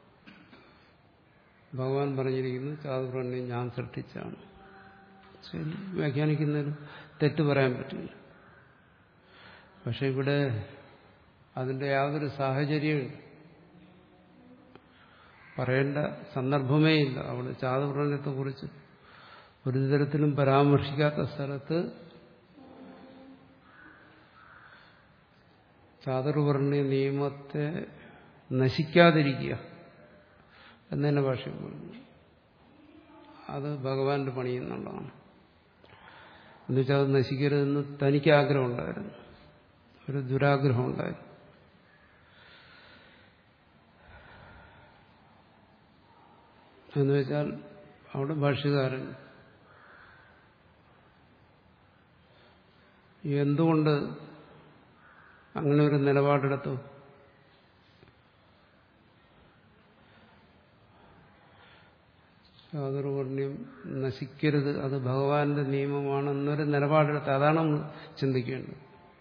ഭഗവാൻ പറഞ്ഞിരിക്കുന്നു ചാതുർവർണ്ണിയും ഞാൻ സൃഷ്ടിച്ചാണ് ശരി വ്യാഖ്യാനിക്കുന്നതിൽ തെറ്റ് പറയാൻ പറ്റില്ല പക്ഷെ ഇവിടെ അതിന്റെ യാതൊരു സാഹചര്യമില്ല പറയേണ്ട സന്ദർഭമേ ഇല്ല അവിടെ ചാതുപ്രണയത്തെ കുറിച്ച് ഒരു തരത്തിലും പരാമർശിക്കാത്ത സ്ഥലത്ത് ചാതുർവർണ്ണ നിയമത്തെ നശിക്കാതിരിക്കുക എന്നതിനെ ഭാഷ്യം പറഞ്ഞു അത് ഭഗവാന്റെ പണി എന്നുള്ളതാണ് എന്നുവെച്ചാൽ അത് നശിക്കരുതെന്ന് തനിക്ക് ആഗ്രഹം ഉണ്ടായിരുന്നു ഒരു ദുരാഗ്രഹം ഉണ്ടായിരുന്നു എന്ന് വെച്ചാൽ അവിടെ ഭാഷ്യകാരൻ എന്തുകൊണ്ട് അങ്ങനെ ഒരു നിലപാടെടുത്തു ചാതുർവർണ്ണ്യം നശിക്കരുത് അത് ഭഗവാന്റെ നിയമമാണെന്നൊരു നിലപാടെടുത്ത് അതാണ് നമ്മൾ ചിന്തിക്കേണ്ടത്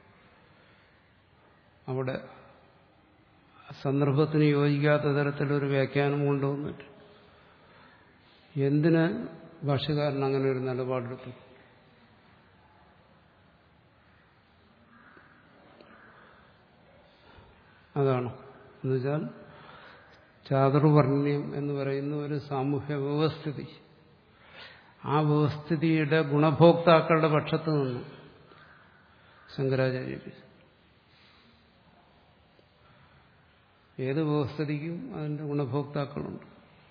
അവിടെ സന്ദർഭത്തിന് യോജിക്കാത്ത തരത്തിലൊരു വ്യാഖ്യാനം കൊണ്ടുവന്നിട്ട് എന്തിന് ഭാഷകാരൻ അങ്ങനെ ഒരു നിലപാടെടുത്തു അതാണ് എന്നുവെച്ചാൽ ചാതുർവർണ്ണ്യം എന്ന് പറയുന്ന ഒരു സാമൂഹ്യ വ്യവസ്ഥിതി ആ വ്യവസ്ഥിതിയുടെ ഗുണഭോക്താക്കളുടെ പക്ഷത്ത് നിന്ന് ശങ്കരാചാര്യർ ഏത് വ്യവസ്ഥിതിക്കും അതിന്റെ ഗുണഭോക്താക്കളുണ്ട്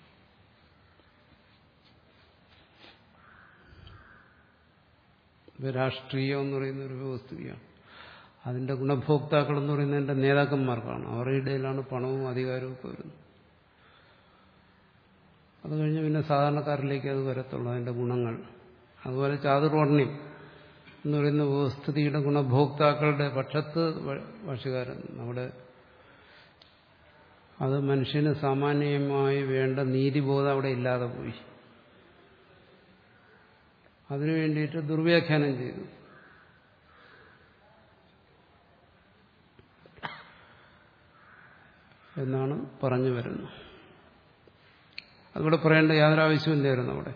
രാഷ്ട്രീയം എന്ന് പറയുന്ന ഒരു വ്യവസ്ഥിതിയാണ് അതിന്റെ ഗുണഭോക്താക്കൾ എന്ന് പറയുന്നത് എന്റെ നേതാക്കന്മാർക്കാണ് അവരുടെ ഇടയിലാണ് പണവും അധികാരവും ഒക്കെ വരുന്നത് അത് കഴിഞ്ഞ് പിന്നെ സാധാരണക്കാരിലേക്ക് അത് വരത്തുള്ളൂ അതിന്റെ ഗുണങ്ങൾ അതുപോലെ ചാതുർവർണ്ണ്യം എന്ന് പറയുന്ന വ്യവസ്ഥിതിയുടെ ഗുണഭോക്താക്കളുടെ പക്ഷത്ത് ഭാഷകാരൻ നമ്മുടെ അത് മനുഷ്യന് സാമാന്യമായി വേണ്ട നീതിബോധം അവിടെ ഇല്ലാതെ പോയി അതിനു വേണ്ടിയിട്ട് ദുർവ്യാഖ്യാനം ചെയ്തു എന്നാണ് പറഞ്ഞു വരുന്നത് അതിവിടെ പറയേണ്ട യാതൊരു ആവശ്യമില്ലായിരുന്നു അവിടെ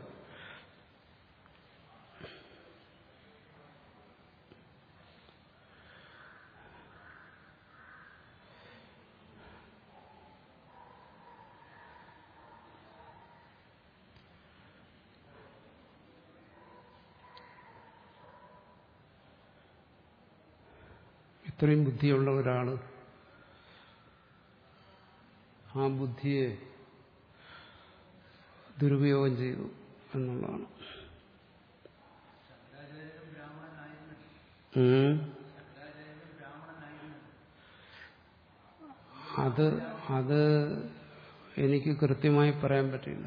ഇത്രയും ബുദ്ധിയുള്ള ഒരാൾ ആ ബുദ്ധിയെ ദുരുപയോഗം ചെയ്തു എന്നുള്ളതാണ് ഉം. അത് അത് എനിക്ക് കൃത്യമായി പറയാൻ പറ്റില്ല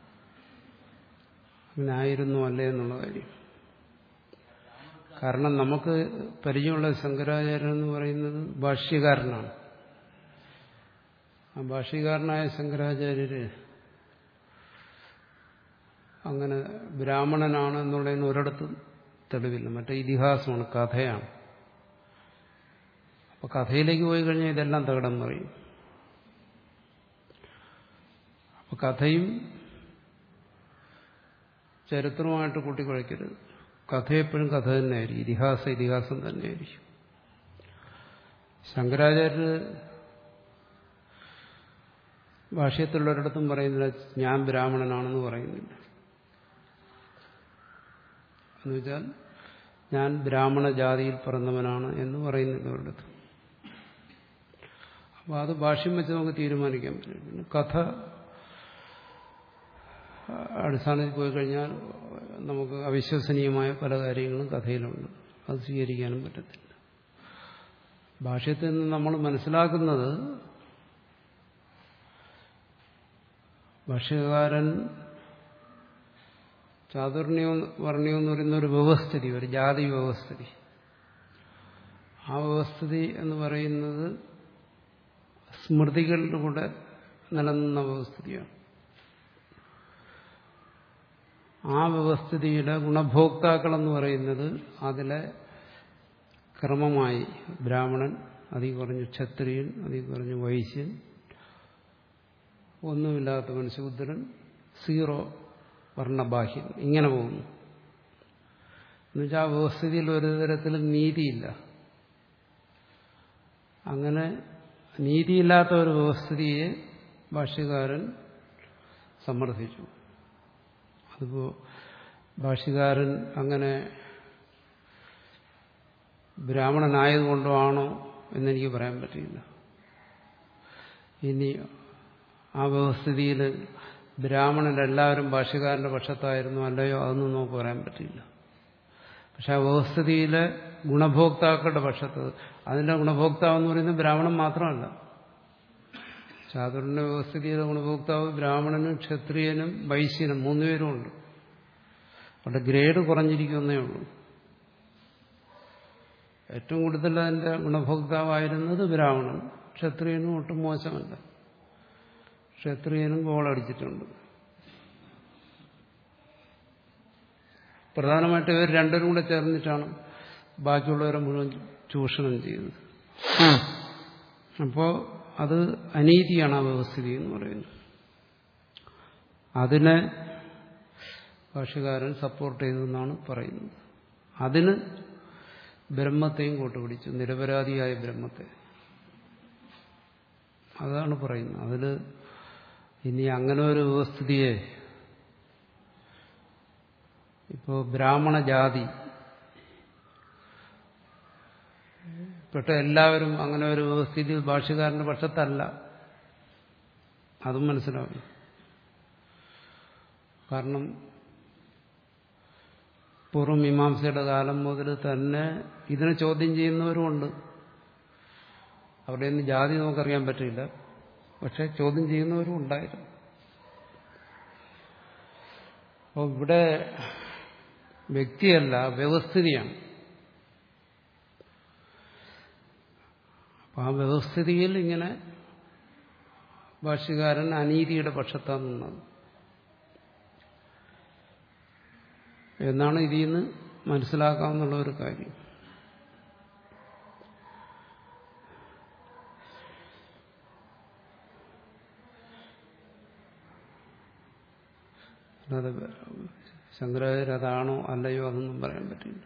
അങ്ങനെ ആയിരുന്നു അല്ലേ എന്നുള്ള കാര്യം കാരണം നമുക്ക് പരിചയമുള്ള ശങ്കരാചാര്യൻ എന്ന് പറയുന്നത് ഭാഷ്യകാരനാണ് ആ ഭാഷ്യകാരനായ ശങ്കരാചാര്യര് അങ്ങനെ ബ്രാഹ്മണനാണ് എന്നുള്ളതിന് ഒരിടത്തും തെളിവില്ല മറ്റേ ഇതിഹാസമാണ് കഥയാണ് അപ്പൊ കഥയിലേക്ക് പോയി കഴിഞ്ഞാൽ ഇതെല്ലാം തകടം പറയും അപ്പൊ കഥയും ചരിത്രവുമായിട്ട് കൂട്ടിക്കുഴയ്ക്കരുത് കഥ എപ്പോഴും കഥ തന്നെയായിരിക്കും ഇതിഹാസം ഇതിഹാസം തന്നെയായിരിക്കും ശങ്കരാചാര്യർ ഭാഷ്യത്തിലുള്ളൊരിടത്തും പറയുന്നില്ല ഞാൻ ബ്രാഹ്മണനാണെന്ന് പറയുന്നില്ല എന്നുവെച്ചാൽ ഞാൻ ബ്രാഹ്മണ ജാതിയിൽ പിറന്നവനാണ് എന്ന് പറയുന്നില്ല ഒരിടത്തും അപ്പോൾ അത് ഭാഷ്യം വെച്ച് നമുക്ക് തീരുമാനിക്കാൻ പറ്റും പിന്നെ കഥ അടിസ്ഥാനത്തിൽ പോയി കഴിഞ്ഞാൽ നമുക്ക് അവിശ്വസനീയമായ പല കാര്യങ്ങളും കഥയിലുണ്ട് അത് സ്വീകരിക്കാനും പറ്റത്തില്ല ഭാഷ്യത്തിൽ നിന്ന് നമ്മൾ മനസ്സിലാക്കുന്നത് ഭാഷ്യകാരൻ ചാതുർണ്യം വർണ്ണ്യം എന്ന് പറയുന്ന ഒരു വ്യവസ്ഥിതി ഒരു ജാതി വ്യവസ്ഥിതി ആ വ്യവസ്ഥിതി എന്ന് പറയുന്നത് സ്മൃതികളിലൂടെ നിലനിന്ന വ്യവസ്ഥിതിയാണ് ആ വ്യവസ്ഥിതിയുടെ ഗുണഭോക്താക്കൾ എന്ന് പറയുന്നത് അതിലെ ക്രമമായി ബ്രാഹ്മണൻ അതിൽ കുറഞ്ഞു ക്ഷത്രിയൻ അതിൽ കുറഞ്ഞു വൈശ്യൻ ഒന്നുമില്ലാത്തവൻ ശൂദ്രൻ സീറോ വർണ്ണബാഹ്യൻ ഇങ്ങനെ പോകുന്നു എന്നുവെച്ചാൽ ആ വ്യവസ്ഥിതിയിൽ ഒരു തരത്തിലും നീതിയില്ല അങ്ങനെ നീതിയില്ലാത്ത ഒരു വ്യവസ്ഥിതിയെ ഭാഷ്യകാരൻ സമർത്ഥിച്ചു അതിപ്പോ ഭാഷ്യകാരൻ അങ്ങനെ ബ്രാഹ്മണനായതുകൊണ്ടോ ആണോ എന്നെനിക്ക് പറയാൻ പറ്റില്ല ഇനി ആ വ്യവസ്ഥിതിയിൽ ബ്രാഹ്മണരെല്ലാവരും ഭാഷ്യക്കാരന്റെ പക്ഷത്തായിരുന്നു അല്ലയോ അതൊന്നും നമുക്ക് പറയാൻ പറ്റില്ല പക്ഷെ ആ വ്യവസ്ഥിതിയിലെ ഗുണഭോക്താക്കളുടെ പക്ഷത്ത് അതിന്റെ ഗുണഭോക്താവ് എന്ന് പറയുന്നത് ബ്രാഹ്മണൻ മാത്രമല്ല ചാതുറിന്റെ വ്യവസ്ഥിതിയിലെ ഗുണഭോക്താവ് ബ്രാഹ്മണനും ക്ഷത്രിയനും വൈശ്യനും മൂന്നുപേരുമുണ്ട് അവിടെ ഗ്രേഡ് കുറഞ്ഞിരിക്കുന്നേ ഉള്ളൂ ഏറ്റവും കൂടുതൽ അതിന്റെ ഗുണഭോക്താവായിരുന്നത് ബ്രാഹ്മണൻ ക്ഷത്രിയനും ഒട്ടും മോശമല്ല ക്ഷത്രിയനും ഗോളടിച്ചിട്ടുണ്ട് പ്രധാനമായിട്ട് ഇവർ രണ്ടുപേരും കൂടെ ചേർന്നിട്ടാണ് ബാക്കിയുള്ളവരെ മുഴുവൻ ചൂഷണം ചെയ്തത് അപ്പോൾ അത് അനീതിയാണ് ആ വ്യവസ്ഥിതി എന്ന് പറയുന്നത് അതിനെ ഭാഷകാരൻ സപ്പോർട്ട് ചെയ്തെന്നാണ് പറയുന്നത് അതിന് ബ്രഹ്മത്തെയും കൂട്ടുപിടിച്ചു നിരപരാധിയായ ബ്രഹ്മത്തെ അതാണ് പറയുന്നത് അതിൽ ഇനി അങ്ങനെ ഒരു വ്യവസ്ഥിതിയെ ഇപ്പോൾ ബ്രാഹ്മണ ജാതി പെട്ട എല്ലാവരും അങ്ങനെ ഒരു വ്യവസ്ഥിതി ഭാഷകാരന്റെ പക്ഷത്തല്ല അതും മനസ്സിലാവും കാരണം പൂർവ്വമീമാംസയുടെ കാലം മുതൽ തന്നെ ഇതിനെ ചോദ്യം ചെയ്യുന്നവരുമുണ്ട് അവിടെ നിന്ന് ജാതി നമുക്കറിയാൻ പറ്റില്ല പക്ഷെ ചോദ്യം ചെയ്യുന്നവരും ഉണ്ടായിരുന്നു അപ്പോൾ ഇവിടെ വ്യക്തിയല്ല വ്യവസ്ഥിതിയാണ് അപ്പം ആ വ്യവസ്ഥിതിയിൽ ഇങ്ങനെ ഭാഷ്യകാരൻ അനീതിയുടെ പക്ഷത്താണ് നിന്നത് എന്നാണ് ഇതിൽ നിന്ന് മനസ്സിലാക്കാവുന്നുള്ള ഒരു കാര്യം അല്ലാതെ ശങ്കരാചാര്യ അതാണോ അല്ലയോ അതൊന്നും പറയാൻ പറ്റില്ല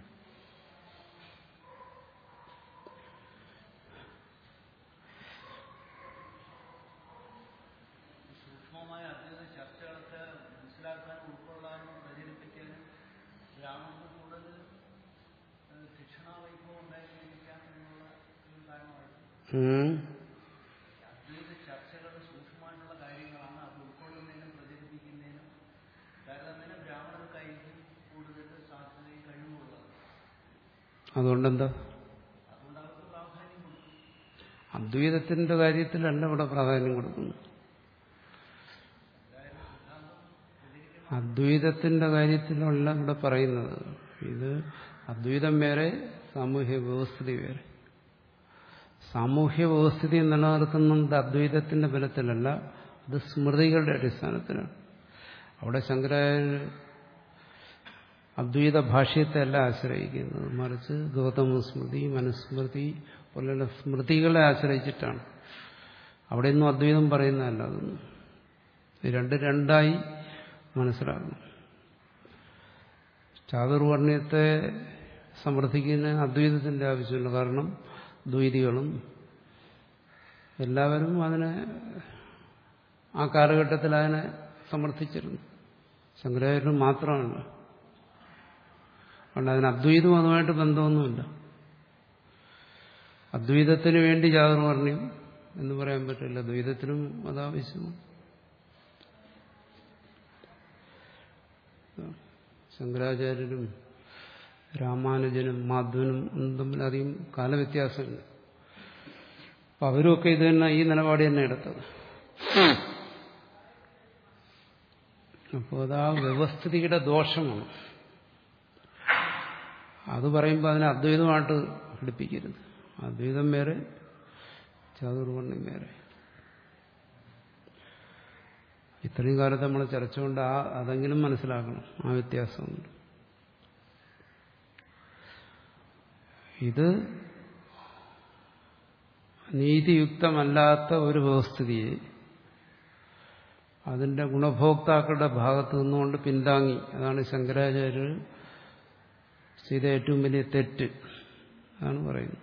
സൂക്ഷ്മമായ അദ്വൈത ചർച്ചകളൊക്കെ മനസ്സിലാക്കാനും ഉൾക്കൊള്ളാനും പ്രചരിപ്പിക്കാനും ബ്രാഹ്മണർക്ക് കൂടുതൽ ഏഹ്, ശിക്ഷണാവൈഭവം ഉണ്ടായിരിക്കാൻ എന്നുള്ള ഒരു കാരണമായിരുന്നു ഉം. അദ്വൈത ചർച്ചകൾ സൂക്ഷ്മമായിട്ടുള്ള കാര്യങ്ങളാണ് അത് ഉൾക്കൊള്ളുന്നതിനും പ്രചരിപ്പിക്കുന്നതിനും താരതമ്യേന ബ്രാഹ്മണർക്കായിരിക്കും കൂടുതൽ സാധ്യതയും കഴിവുള്ളത് അതുകൊണ്ടെന്താ അതുകൊണ്ട് അവർക്ക് പ്രാധാന്യം കൊടുക്കും അദ്വൈതത്തിന്റെ കാര്യത്തിലല്ല ഇവിടെ പ്രാധാന്യം കൊടുക്കുന്നത് അദ്വൈതത്തിന്റെ കാര്യത്തിലല്ല ഇവിടെ പറയുന്നത് ഇത് അദ്വൈതം വേറെ സാമൂഹ്യ വ്യവസ്ഥിതി വേറെ സാമൂഹ്യ വ്യവസ്ഥിതി നിലനിർത്തുന്നത് അദ്വൈതത്തിന്റെ ബലത്തിലല്ല അത് സ്മൃതികളുടെ അടിസ്ഥാനത്തിലാണ് അവിടെ ശങ്കരാചാര്യ അദ്വൈത ഭാഷ്യത്തെ അല്ല ആശ്രയിക്കുന്നത് മറിച്ച് ഗൗതമ സ്മൃതി മനുസ്മൃതി പോലെയുള്ള സ്മൃതികളെ ആശ്രയിച്ചിട്ടാണ് അവിടെയൊന്നും അദ്വൈതം പറയുന്നതല്ല അതൊന്നും ഇത് രണ്ട് രണ്ടായി മനസ്സിലാക്കണം ചാതുർവർണ്ണയത്തെ സമർത്ഥിക്കുന്ന അദ്വൈതത്തിന്റെ ആവശ്യമില്ല കാരണം ദ്വൈതികളും എല്ലാവരും അതിനെ ആ കാലഘട്ടത്തിൽ അതിനെ സമർത്ഥിച്ചിരുന്നു ശങ്കരാചാര്യന് മാത്രമല്ല അതുകൊണ്ട് അതിന് അദ്വൈതവും അതുമായിട്ട് ബന്ധമൊന്നുമില്ല അദ്വൈതത്തിന് വേണ്ടി ചാതുർവർണ്ണയം എന്ന് പറയാൻ പറ്റില്ല ദ്വൈതത്തിനും അതാവശ്യമാണ് ശങ്കരാചാര്യരും രാമാനുജനും മാധവനും ഒന്നും തമ്മിൽ അധികം കാലവ്യത്യാസമില്ല അപ്പൊ അവരുമൊക്കെ ഇത് തന്നെ ഈ നിലപാട് തന്നെ എടുത്തത് അപ്പോൾ അത് ആ വ്യവസ്ഥിതിയുടെ ദോഷമാണ് അത് പറയുമ്പോൾ അതിനെ അദ്വൈതമായിട്ട് ഘടിപ്പിക്കരുത് അദ്വൈതം വേറെ ചാതുർവർണ്ണം വേറെ ഇത്രയും കാലത്ത് നമ്മൾ ചർച്ച കൊണ്ട് ആ അതെങ്കിലും മനസ്സിലാക്കണം ആ വ്യത്യാസമുണ്ട് ഇത് നീതിയുക്തമല്ലാത്ത ഒരു വ്യവസ്ഥിതിയെ അതിന്റെ ഗുണഭോക്താക്കളുടെ ഭാഗത്ത് നിന്നുകൊണ്ട് പിന്താങ്ങി അതാണ് ശങ്കരാചാര്യർ ചെയ്ത ഏറ്റവും വലിയ തെറ്റ് അതാണ് പറയുന്നത്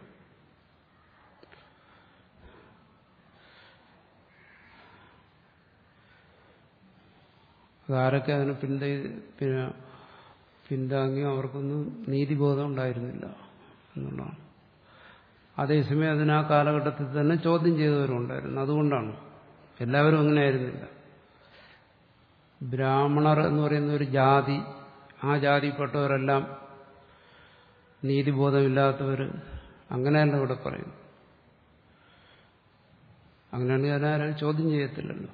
അതാരൊക്കെ അതിനെ പിന്ത പിന്നെ പിന്താങ്ങിയോ അവർക്കൊന്നും നീതിബോധം ഉണ്ടായിരുന്നില്ല എന്നുള്ളതാണ് അതേസമയം അതിന് ആ കാലഘട്ടത്തിൽ തന്നെ ചോദ്യം ചെയ്തവരുണ്ടായിരുന്നു അതുകൊണ്ടാണ് എല്ലാവരും അങ്ങനെ ആയിരുന്നില്ല ബ്രാഹ്മണർ എന്ന് പറയുന്ന ഒരു ജാതി ആ ജാതിപ്പെട്ടവരെല്ലാം നീതിബോധമില്ലാത്തവർ അങ്ങനെയല്ല ഇവിടെ പറയുന്നു അങ്ങനെയാണെങ്കിൽ അതിനാരും ചോദ്യം ചെയ്യത്തില്ലല്ലോ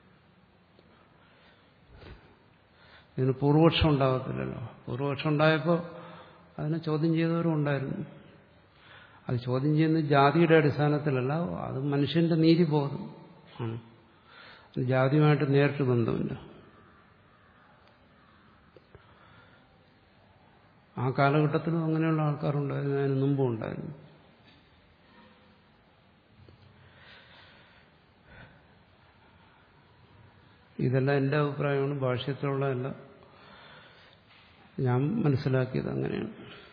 ഇതിന് പൂർവപക്ഷം ഉണ്ടാകത്തില്ലല്ലോ പൂർവപക്ഷം ഉണ്ടായപ്പോൾ അതിനെ ചോദ്യം ചെയ്തവരും ഉണ്ടായിരുന്നു അത് ചോദ്യം ചെയ്യുന്നത് ജാതിയുടെ അടിസ്ഥാനത്തിലല്ല അത് മനുഷ്യന്റെ നീതിബോധം ആണ് അത് ജാതിയുമായിട്ട് നേരിട്ട് ബന്ധമില്ല ആ കാലഘട്ടത്തിലും അങ്ങനെയുള്ള ആൾക്കാരുണ്ടായിരുന്നു അതിന് മുമ്പും ഉണ്ടായിരുന്നു ഇതെല്ലാം എൻ്റെ അഭിപ്രായമാണ് ഭാഷ്യത്തിലുള്ളതല്ല ഞാൻ മനസ്സിലാക്കിയത് അങ്ങനെയാണ്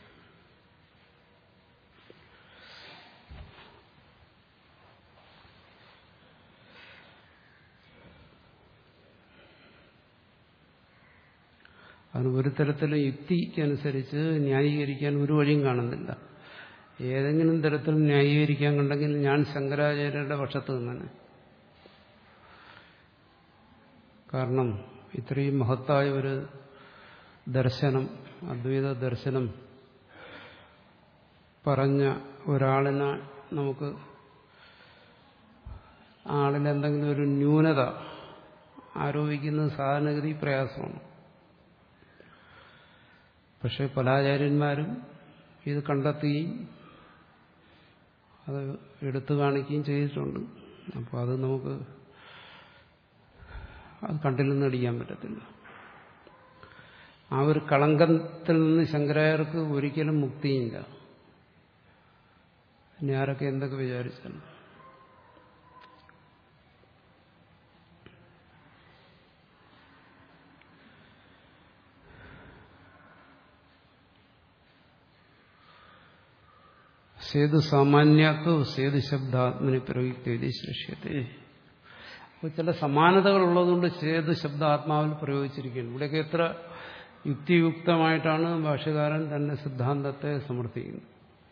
അതിന് ഒരു തരത്തിലും യുക്തിക്കനുസരിച്ച് ന്യായീകരിക്കാൻ ഒരു വഴിയും കാണുന്നില്ല ഏതെങ്കിലും തരത്തിൽ ന്യായീകരിക്കാൻ കണ്ടെങ്കിൽ ഞാൻ ശങ്കരാചാര്യരുടെ പക്ഷത്ത് നിന്നാണ് കാരണം ഇത്രയും മഹത്തായ ഒരു ദർശനം അദ്വൈത ദർശനം പറഞ്ഞ ഒരാളിനെ നമുക്ക് ആളിലെന്തെങ്കിലും ഒരു ന്യൂനത ആരോപിക്കുന്നത് സാധാരണഗതി പ്രയാസമാണ് പക്ഷെ പല ആചാര്യന്മാരും ഇത് കണ്ടെത്തുകയും അത് എടുത്തു കാണിക്കുകയും ചെയ്തിട്ടുണ്ട് അപ്പോൾ അത് നമുക്ക് അത് കണ്ടിൽ നിന്ന് അടിക്കാൻ പറ്റത്തില്ല ആ ഒരു കളങ്കത്തിൽ നിന്ന് ശങ്കരായർക്ക് ഒരിക്കലും മുക്തിയില്ല ഇനി ആരൊക്കെ എന്തൊക്കെ വിചാരിച്ചാലും സേതു സാമാന്യാക്കോ സേതു ശബ്ദാത്മനി പ്രയുക്തി സൃഷ്യത്തെ അപ്പോൾ ചില സമാനതകൾ ഉള്ളതുകൊണ്ട് സേതു ശബ്ദ ആത്മാവിൽ പ്രയോഗിച്ചിരിക്കുന്നു ഇവിടെയൊക്കെ എത്ര യുക്തിയുക്തമായിട്ടാണ് ഭാഷകാരൻ തന്റെ സിദ്ധാന്തത്തെ സമർത്ഥിക്കുന്നത്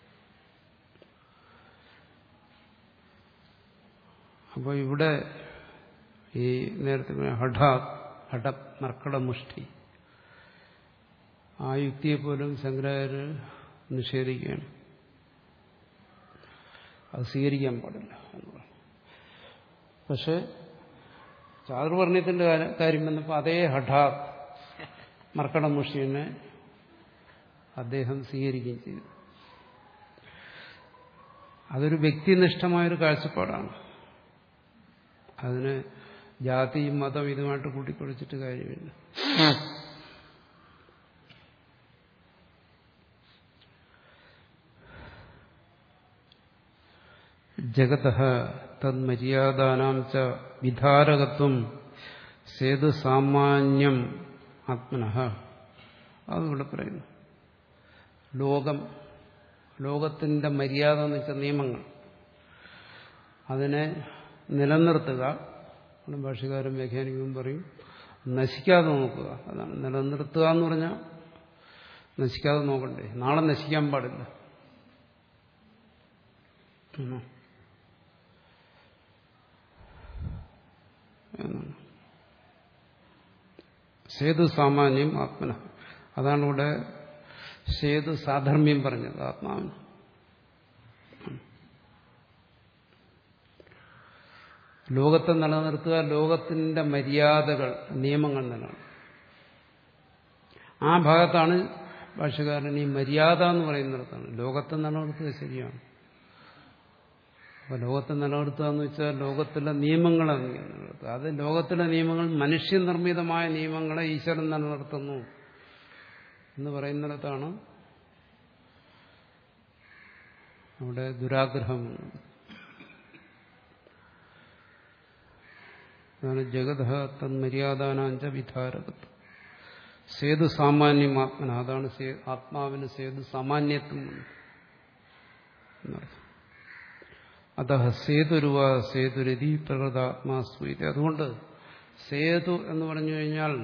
അപ്പോൾ ഇവിടെ ഈ നേരത്തെ പറഞ്ഞ ഹഠ ഹഠ മർക്കട മുഷ്ടി ആ യുക്തിയെപ്പോലും ശങ്കരാചാര്യ നിഷേധിക്കുകയാണ് അത് സ്വീകരിക്കാൻ പാടില്ല എന്നുള്ളത് പക്ഷെ ചാതുർവർണ്ണയത്തിന്റെ കാര്യം വന്നപ്പോൾ അതേ ഹഠാത് മർക്കടമുഷിനെ അദ്ദേഹം സ്വീകരിക്കുകയും ചെയ്തു അതൊരു വ്യക്തിനിഷ്ഠമായൊരു കാഴ്ചപ്പാടാണ് അതിന് ജാതിയും മതം ഇതുമായിട്ട് കൂട്ടിക്കുഴിച്ചിട്ട് കാര്യമില്ല ജഗത തന്മര്യാദാനാം ച വിധാരകത്വം സേതു സാമാന്യം ആത്മനഃ അതിവിടെ പറയുന്നു ലോകം ലോകത്തിന്റെ മര്യാദ എന്ന് വെച്ച നിയമങ്ങൾ അതിനെ നിലനിർത്തുക ഭാഷകാരൻ വ്യാഖ്യാനിക്കുമ്പോൾ പറയും നശിക്കാതെ നോക്കുക അതാണ് നിലനിർത്തുക എന്ന് പറഞ്ഞാൽ നശിക്കാതെ നോക്കണ്ടേ നാളെ നശിക്കാൻ പാടില്ല എന്നാണ് സേതു സാമാന്യം ആത്മന അതാണ് ഇവിടെ സേതു സാധർമ്മ്യം പറഞ്ഞത് ആത്മാവിന് ലോകത്തെ നിലനിർത്തുക ലോകത്തിന്റെ മര്യാദകൾ നിയമങ്ങൾ നിലനിർത്തുക ആ ഭാഗത്താണ് ഭാഷകാരൻ ഈ മര്യാദ എന്ന് പറയുന്നിടത്താണ് ലോകത്തെ നിലനിർത്തുക ശരിയാണ് അപ്പൊ ലോകത്തെ നിലനിർത്തുക എന്ന് വെച്ചാൽ ലോകത്തിലെ നിയമങ്ങളെ നിലനിർത്തുക അത് ലോകത്തിലെ നിയമങ്ങൾ മനുഷ്യനിർമ്മിതമായ നിയമങ്ങളെ ഈശ്വരൻ നിലനിർത്തുന്നു എന്ന് പറയുന്നിടത്താണ് അവിടെ ദുരാഗ്രഹം അതാണ് ജഗത തന്മര്യാദാനാഞ്ച വിധാരകത്വം സേതു സാമാന്യം ആത്മന അതാണ് ആത്മാവിന് സേതു സാമാന്യത്വം എന്നർത്ഥം അത സേതുരുവ സേതുരതി പ്രകൃതാത്മാസ്മീതി അതുകൊണ്ട് സേതു എന്ന് പറഞ്ഞു കഴിഞ്ഞാൽ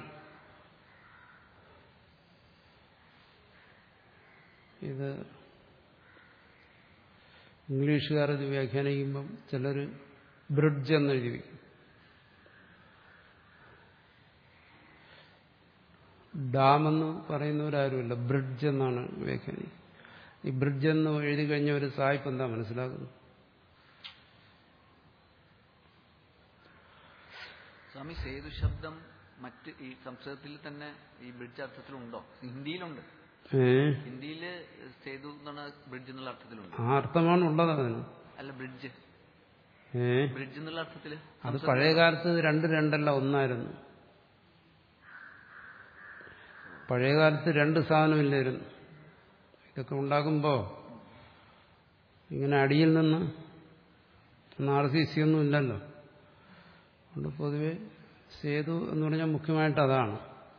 ഇത് ഇംഗ്ലീഷുകാർ ഇത് വ്യാഖ്യാനിക്കുമ്പം ചിലർ ബ്രിഡ്ജ് എന്ന് എഴുതി വയ്ക്കും ഡാം എന്ന് പറയുന്നവരാരുമില്ല ബ്രിഡ്ജ് എന്നാണ് വ്യാഖ്യാനിക്കുന്നത് ഈ ബ്രിഡ്ജ് എന്ന് എഴുതി കഴിഞ്ഞ ഒരു സായിപ്പ് എന്താ മനസ്സിലാക്കുന്നത് സ്വാമി സേതു ശബ്ദം മറ്റ് ഈ സംസ്കൃതത്തിൽ തന്നെ ഈ ബ്രിഡ്ജ് അർത്ഥത്തിലുണ്ടോ ഹിന്ദിയിലുണ്ട് ഏ ഹിന്ദിയില് സേതു എന്നുള്ള ബ്രിഡ്ജ് എന്നുള്ള അർത്ഥത്തിലുണ്ട് ആ അർത്ഥമാണ് ഉള്ളത് അതിന് അല്ല ബ്രിഡ്ജ് ഏ ബ്രിഡ്ജ് എന്നുള്ള അർത്ഥത്തില് അത് പഴയ കാലത്ത് രണ്ട് രണ്ടല്ല ഒന്നായിരുന്നു പഴയ കാലത്ത് രണ്ട് സാധനമില്ലായിരുന്നു ഇതൊക്കെ ഉണ്ടാക്കുമ്പോ ഇങ്ങനെ അടിയിൽ നിന്ന് ആർ സി സി ഒന്നും ഇല്ലല്ലോ അതുകൊണ്ട് പൊതുവെ സേതു എന്ന് പറഞ്ഞാൽ മുഖ്യമായിട്ട് അതാണ്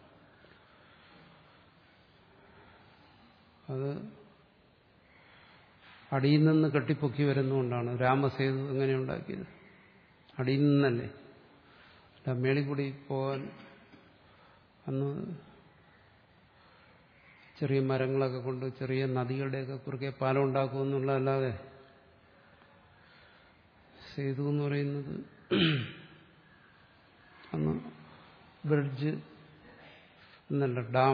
അത് അടിയിൽ നിന്ന് കെട്ടിപ്പൊക്കി വരുന്നതുകൊണ്ടാണ് രാമസേതു എങ്ങനെ ഉണ്ടാക്കിയത് അടിയിൽ നിന്നല്ലേ അല്ല മേളിൽ കൂടി പോകാൻ അന്ന് ചെറിയ മരങ്ങളൊക്കെ കൊണ്ട് ചെറിയ നദികളുടെയൊക്കെ കുറുകെ പാലം ഉണ്ടാക്കുമെന്നുള്ളതല്ലാതെ സേതു എന്ന് പറയുന്നത് അന്ന് ബ്രിഡ്ജ് എന്നല്ല ഡാം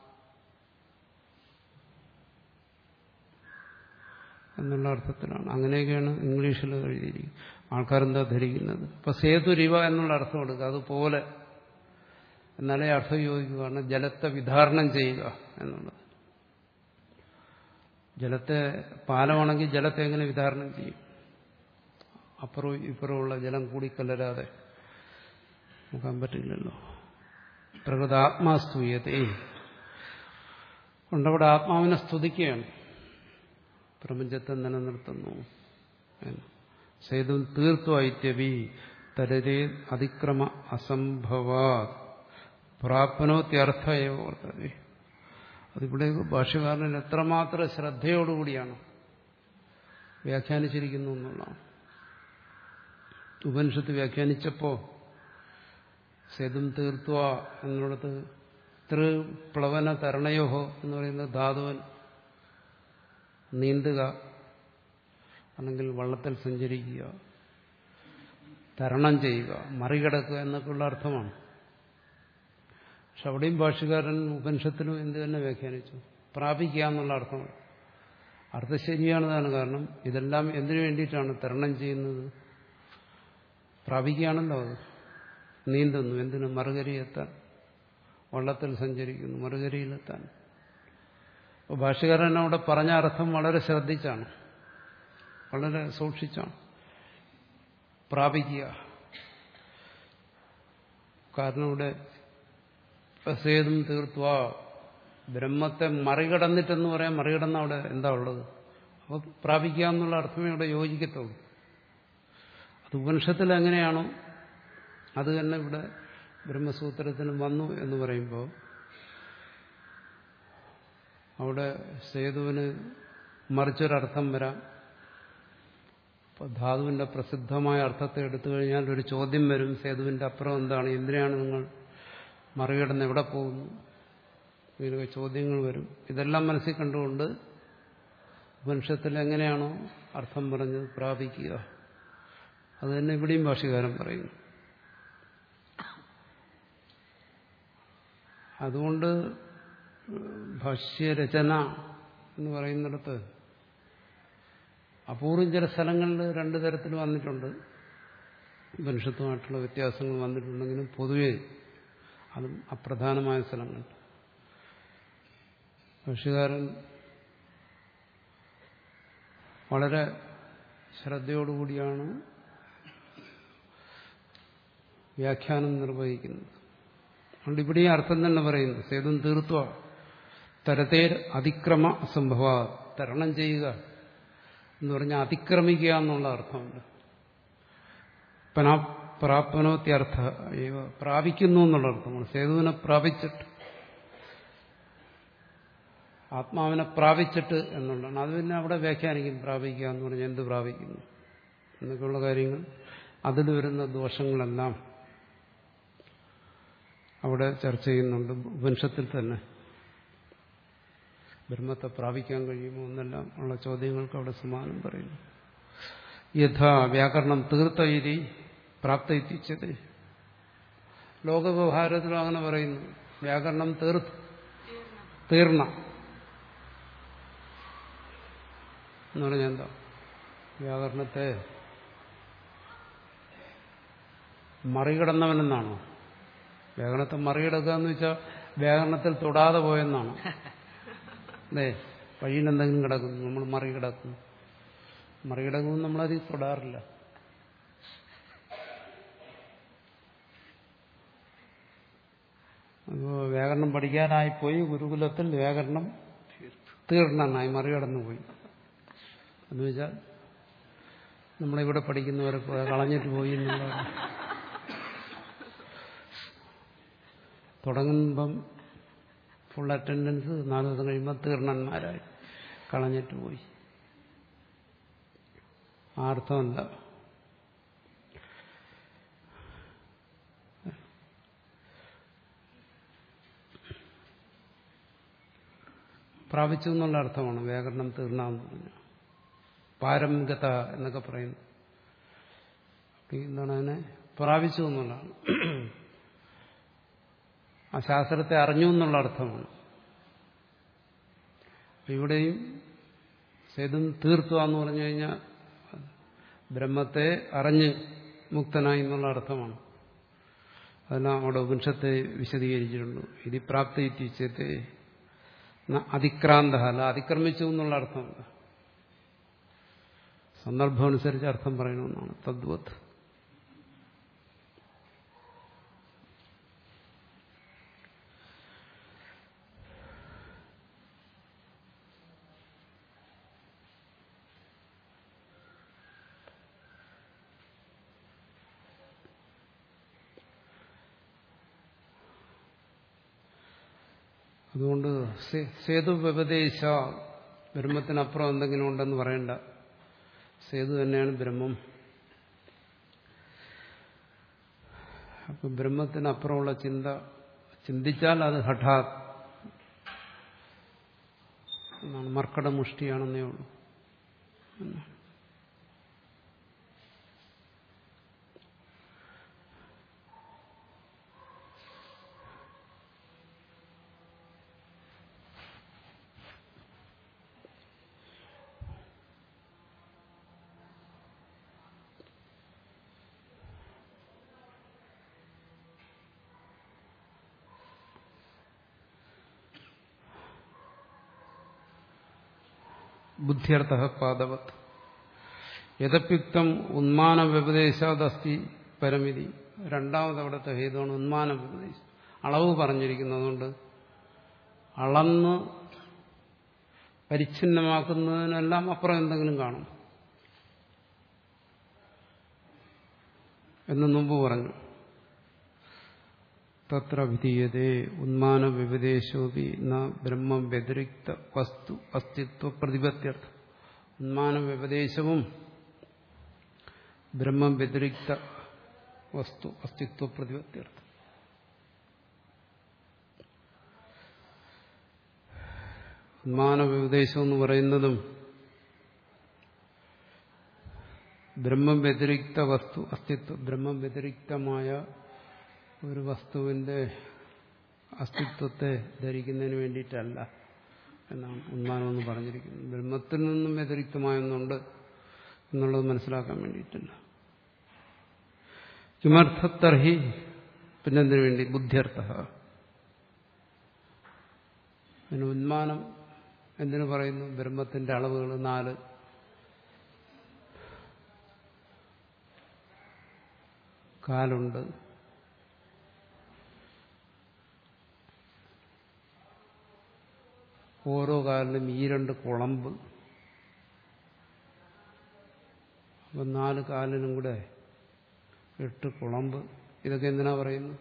എന്നുള്ള അർത്ഥത്തിലാണ് അങ്ങനെയൊക്കെയാണ് ഇംഗ്ലീഷിൽ എഴുതിയിരിക്കുന്നത് ആൾക്കാരെന്താ ധരിക്കുന്നത് ഇപ്പൊ സേതു രിവ എന്നുള്ള അർത്ഥം എടുക്കുക അതുപോലെ എന്നാലേ അർത്ഥം യോജിക്കുകയാണ് ജലത്തെ വിധാരണം ചെയ്യുക എന്നുള്ളത് ജലത്തെ പാലമാണെങ്കിൽ ജലത്തെ എങ്ങനെ വിധാരണം ചെയ്യും അപ്പുറവും ഇപ്പുറമുള്ള ജലം കൂടിക്കലരാതെ നോക്കാൻ പറ്റില്ലല്ലോ പ്രകൃതാത്മാസ്തുയതേ കൊണ്ടവിടെ ആത്മാവിനെ സ്തുതിക്കുകയാണ് പ്രപഞ്ചത്തെ നിലനിർത്തുന്നു എന്ന് സേതു തീർത്വൈത്യവി തരരേ അതിക്രമ അസംഭവാ പ്രാപ്നോത്യർത്ഥ വർത്തതി അതിവിടെ ഭാഷ്യകാരൻ എത്രമാത്രം ശ്രദ്ധയോടുകൂടിയാണ് വ്യാഖ്യാനിച്ചിരിക്കുന്നു എന്നുള്ളതാണ് ഉപനിഷത്ത് വ്യാഖ്യാനിച്ചപ്പോ സേതും തീർത്തുവ എന്നുള്ളത് ത്രിപ്ലവന തരണയോഹോ എന്ന് പറയുന്ന ധാതുവൻ നീന്തുക അല്ലെങ്കിൽ വള്ളത്തിൽ സഞ്ചരിക്കുക തരണം ചെയ്യുക മറികടക്കുക എന്നൊക്കെയുള്ള അർത്ഥമാണ് പക്ഷെ അവിടെയും ഭാഷകാരൻ ഉപനിഷത്തിലും എന്ത് തന്നെ വ്യാഖ്യാനിച്ചു പ്രാപിക്കുക എന്നുള്ള അർത്ഥമാണ് അർത്ഥം ശരിയാണതാണ് കാരണം ഇതെല്ലാം എന്തിനു വേണ്ടിയിട്ടാണ് തരണം ചെയ്യുന്നത് പ്രാപിക്കുകയാണല്ലോ അത് നീന്തുന്നു എന്തിനു മറുകരയെത്താൻ വള്ളത്തിൽ സഞ്ചരിക്കുന്നു മറുകരയിലെത്താൻ അപ്പോൾ ഭാഷകാരൻ അവിടെ പറഞ്ഞ അർത്ഥം വളരെ ശ്രദ്ധിച്ചാണ് വളരെ സൂക്ഷിച്ചാണ് പ്രാപിക്കുക കാരണം ഇവിടെ സേതും തീർത്തുവ ബ്രഹ്മത്തെ മറികടന്നിട്ടെന്ന് പറയാൻ മറികടന്ന അവിടെ എന്താ ഉള്ളത് അപ്പോൾ പ്രാപിക്കുക എന്നുള്ള അർത്ഥമേ ഇവിടെ യോജിക്കത്തുള്ളൂ അത് ഉപനിഷത്തിൽ എങ്ങനെയാണോ അത് തന്നെ ഇവിടെ ബ്രഹ്മസൂത്രത്തിനും വന്നു എന്ന് പറയുമ്പോൾ അവിടെ സേതുവിന് മറിച്ചൊരർത്ഥം വരാം ഇപ്പോൾ ധാതുവിന്റെ പ്രസിദ്ധമായ അർത്ഥത്തെ എടുത്തു കഴിഞ്ഞാൽ ഒരു ചോദ്യം വരും സേതുവിന്റെ അപ്പുറം എന്താണ് എന്തിനാണ് നിങ്ങൾ മറികടന്ന് എവിടെ പോകുന്നു ഇങ്ങനെയൊക്കെ ചോദ്യങ്ങൾ വരും ഇതെല്ലാം മനസ്സിൽ കണ്ടുകൊണ്ട് ഉപനിഷത്തിൽ എങ്ങനെയാണോ അർത്ഥം പറഞ്ഞത് പ്രാപിക്കുക അത് തന്നെ ഇവിടെയും ഭാഷകാരൻ പറയുന്നു അതുകൊണ്ട് ഭാഷ്യരചന എന്ന് പറയുന്നിടത്ത് അപൂർവം ചില സ്ഥലങ്ങളിൽ രണ്ടു തരത്തിൽ വന്നിട്ടുണ്ട് ഉപനിഷത്തുമായിട്ടുള്ള വ്യത്യാസങ്ങൾ വന്നിട്ടുണ്ടെങ്കിലും പൊതുവെ അതും അപ്രധാനമായ സ്ഥലങ്ങൾ ഭാഷ്യകാരൻ വളരെ ശ്രദ്ധയോടുകൂടിയാണ് വ്യാഖ്യാനം നിർവഹിക്കുന്നത് അതുകൊണ്ട് ഇവിടെ ഈ അർത്ഥം തന്നെ പറയുന്നു സേതും തീർത്തുവ തരത്തേർ അതിക്രമ അസംഭവ തരണം ചെയ്യുക എന്ന് പറഞ്ഞാൽ അതിക്രമിക്കുക എന്നുള്ള അർത്ഥമുണ്ട് പ്രാപ്നോത്യർത്ഥ പ്രാപിക്കുന്നു എന്നുള്ള അർത്ഥമാണ് സേതുവിനെ പ്രാപിച്ചിട്ട് ആത്മാവിനെ പ്രാപിച്ചിട്ട് എന്നുള്ളതാണ് അത് പിന്നെ അവിടെ വ്യാഖ്യാനിക്കും പ്രാപിക്കുക എന്ന് പറഞ്ഞാൽ എന്ത് പ്രാപിക്കുന്നു എന്നൊക്കെയുള്ള കാര്യങ്ങൾ അതിൽ വരുന്ന ദോഷങ്ങളെല്ലാം അവിടെ ചർച്ച ചെയ്യുന്നുണ്ട് വംശത്തിൽ തന്നെ ബ്രഹ്മത്തെ പ്രാപിക്കാൻ കഴിയുമോ എന്നെല്ലാം ഉള്ള ചോദ്യങ്ങൾക്ക് അവിടെ സമാനം പറയുന്നു യഥാ വ്യാകരണം തീർത്ത ഇതി പ്രാപ്ത ഇത്തിച്ചത് ലോകവ്യവഹാരത്തിലും അങ്ങനെ പറയുന്നു വ്യാകരണം തീർത്ത് തീർന്ന എന്ന് പറഞ്ഞാൽ എന്താ വ്യാകരണത്തെ മറികടന്നവനെന്നാണോ വ്യാകരണത്തെ മറികടക്കുക എന്ന് വെച്ചാൽ വ്യാകരണത്തിൽ തൊടാതെ പോയെന്നാണ് അതെ വഴിയിൽ എന്തെങ്കിലും കിടക്കുന്നു നമ്മൾ മറികടക്കുന്നു മറികടക്കുമ്പോൾ നമ്മളതിൽ തൊടാറില്ല അപ്പോൾ വ്യാകരണം പഠിക്കാനായി പോയി ഗുരുകുലത്തിൽ വ്യാകരണം തീർന്നായി മറികടന്നു പോയി എന്ന് വെച്ചാൽ നമ്മളിവിടെ പഠിക്കുന്നവരെ പോലെ കളഞ്ഞിട്ട് പോയി എന്നുള്ളതാണ് തുടങ്ങുമ്പം ഫുൾ അറ്റൻഡൻസ് നാല് ദിവസം കഴിയുമ്പോൾ തീർണന്മാരായി കളഞ്ഞിട്ട് പോയി ആ അർത്ഥമല്ല പ്രാപിച്ചു എന്നുള്ള അർത്ഥമാണ് വ്യാകരണം തീർന്ന എന്ന് പറഞ്ഞു പാരംഗത എന്നൊക്കെ പറയുന്നു അപ്പൊ എന്താണ് അതിനെ പ്രാപിച്ചു എന്നുള്ളതാണ് ആ ശാസ്ത്രത്തെ അറിഞ്ഞു എന്നുള്ള അർത്ഥമാണ് അപ്പൊ ഇവിടെയും സേതും തീർത്തുക എന്ന് പറഞ്ഞു കഴിഞ്ഞാൽ ബ്രഹ്മത്തെ അറിഞ്ഞ് മുക്തനായി എന്നുള്ള അർത്ഥമാണ് അതെല്ലാം അവിടെ ഉപനിഷത്തെ വിശദീകരിച്ചിട്ടുണ്ട് ഇത് പ്രാപ്തി ഇത്യുച്ചത്തെ അതിക്രാന്ത അല്ല അതിക്രമിച്ചു എന്നുള്ള അർത്ഥമുണ്ട് സന്ദർഭം അനുസരിച്ച് അർത്ഥം പറയണമെന്നാണ് തദ്വത് അതുകൊണ്ട് സേതു വ്യപദേശ ബ്രഹ്മത്തിനപ്പുറം എന്തെങ്കിലും ഉണ്ടെന്ന് പറയണ്ട സേതു തന്നെയാണ് ബ്രഹ്മം അപ്പൊ ബ്രഹ്മത്തിനപ്പുറമുള്ള ചിന്ത ചിന്തിച്ചാൽ അത് ഹഠാത് എന്നാണ് മർക്കട മുഷ്ടിയാണെന്നേ ഉള്ളൂ ബുദ്ധ്യർത്ഥ പാദവത് യഥപ്യുക്തം ഉന്മാന വ്യപദേശാദസ്തി പരമിതി രണ്ടാമത് അവിടുത്തെ ഹേതുവാണ് ഉന്മാന വ്യപദേശം അളവ് പറഞ്ഞിരിക്കുന്നതുകൊണ്ട് അളന്ന് പരിച്ഛിന്നമാക്കുന്നതിനെല്ലാം അപ്പുറം എന്തെങ്കിലും കാണും എന്ന് മുമ്പ് പറഞ്ഞു തത്ര വിധീയതേ ഉന്മാന വ്യപദേശോപി ന ബ്രഹ്മം വ്യതിരിക്ത വസ്തു അസ്തിത്വ പ്രതിപത്യർത്ഥം ഉന്മാന വ്യപദേശവും ബ്രഹ്മം വ്യതിരിക്ത വസ്തു അസ്തിത്വ പ്രതിപത്യർത്ഥം ഉന്മാന വ്യപദേശം എന്ന് പറയുന്നതും ബ്രഹ്മം വ്യതിരിക്ത വസ്തു അസ്തിത്വം ബ്രഹ്മം വ്യതിരിക്തമായ ഒരു വസ്തുവിന്റെ അസ്തിത്വത്തെ ധരിക്കുന്നതിന് വേണ്ടിയിട്ടല്ല എന്നാണ് ഉന്മാനം എന്ന് പറഞ്ഞിരിക്കുന്നത് ബ്രഹ്മത്തിൽ നിന്നും വ്യതിരിക്തമായൊന്നുണ്ട് എന്നുള്ളത് മനസ്സിലാക്കാൻ വേണ്ടിയിട്ടില്ല കിമർത്ഥത്തർഹി പിന്നെന്തിനു വേണ്ടി ബുദ്ധ്യർത്ഥ പിന്നെ ഉന്മാനം എന്തിനു പറയുന്നു ബ്രഹ്മത്തിന്റെ അളവുകൾ നാല് കാലുണ്ട് ഓരോ കാലിലും ഈ രണ്ട് കുളമ്പ് അപ്പം നാല് കാലിനും കൂടെ എട്ട് കുളമ്പ് ഇതൊക്കെ എന്തിനാ പറയുന്നു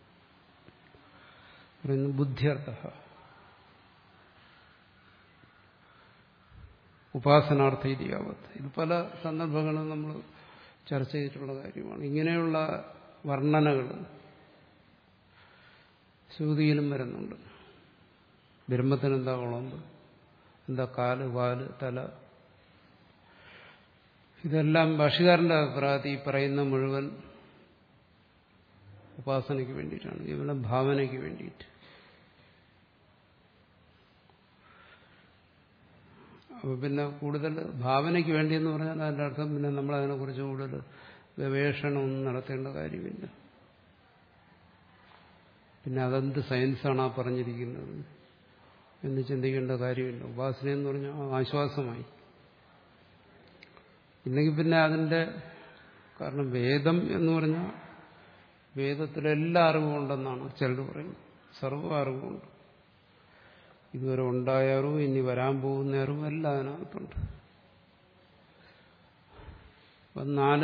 പറയുന്നു ബുദ്ധിയർത്ഥ ഉപാസനാർത്ഥ ഇതിയാവത്ത് ഇത് പല സന്ദർഭങ്ങളും നമ്മൾ ചർച്ച ചെയ്തിട്ടുള്ള കാര്യമാണ് ഇങ്ങനെയുള്ള വർണ്ണനകൾ ശ്രുതിയിലും വരുന്നുണ്ട് ബ്രഹ്മത്തിന് എന്താ കുളമ്പ് എന്താ കാല് വാല് തല ഇതെല്ലാം ഭാഷകാരന്റെ അഭിപ്രായത്തിൽ ഈ പറയുന്ന മുഴുവൻ ഉപാസനയ്ക്ക് വേണ്ടിയിട്ടാണ് കേവലം ഭാവനയ്ക്ക് വേണ്ടിയിട്ട് അപ്പൊ പിന്നെ കൂടുതൽ ഭാവനയ്ക്ക് വേണ്ടിയെന്ന് പറഞ്ഞാൽ അതിൻ്റെ അർത്ഥം പിന്നെ നമ്മൾ അതിനെക്കുറിച്ച് കൂടുതൽ ഗവേഷണമൊന്നും നടത്തേണ്ട കാര്യമില്ല പിന്നെ അതെന്ത് സയൻസാണ് ആ പറഞ്ഞിരിക്കുന്നത് എന്ന് ചിന്തിക്കേണ്ട കാര്യമില്ല ഉപാസന എന്ന് പറഞ്ഞാൽ ആശ്വാസമായി ഇല്ലെങ്കിൽ പിന്നെ അതിൻ്റെ കാരണം വേദം എന്ന് പറഞ്ഞാൽ വേദത്തിലെല്ലാ അറിവും ഉണ്ടെന്നാണ് ചിലർ പറയുന്നത് സർവ്വ അറിവുമുണ്ട് ഇതുവരെ ഉണ്ടായ അറിവും ഇനി വരാൻ പോകുന്ന അറിവും എല്ലാം അതിനകത്തുണ്ട് അപ്പം നാല്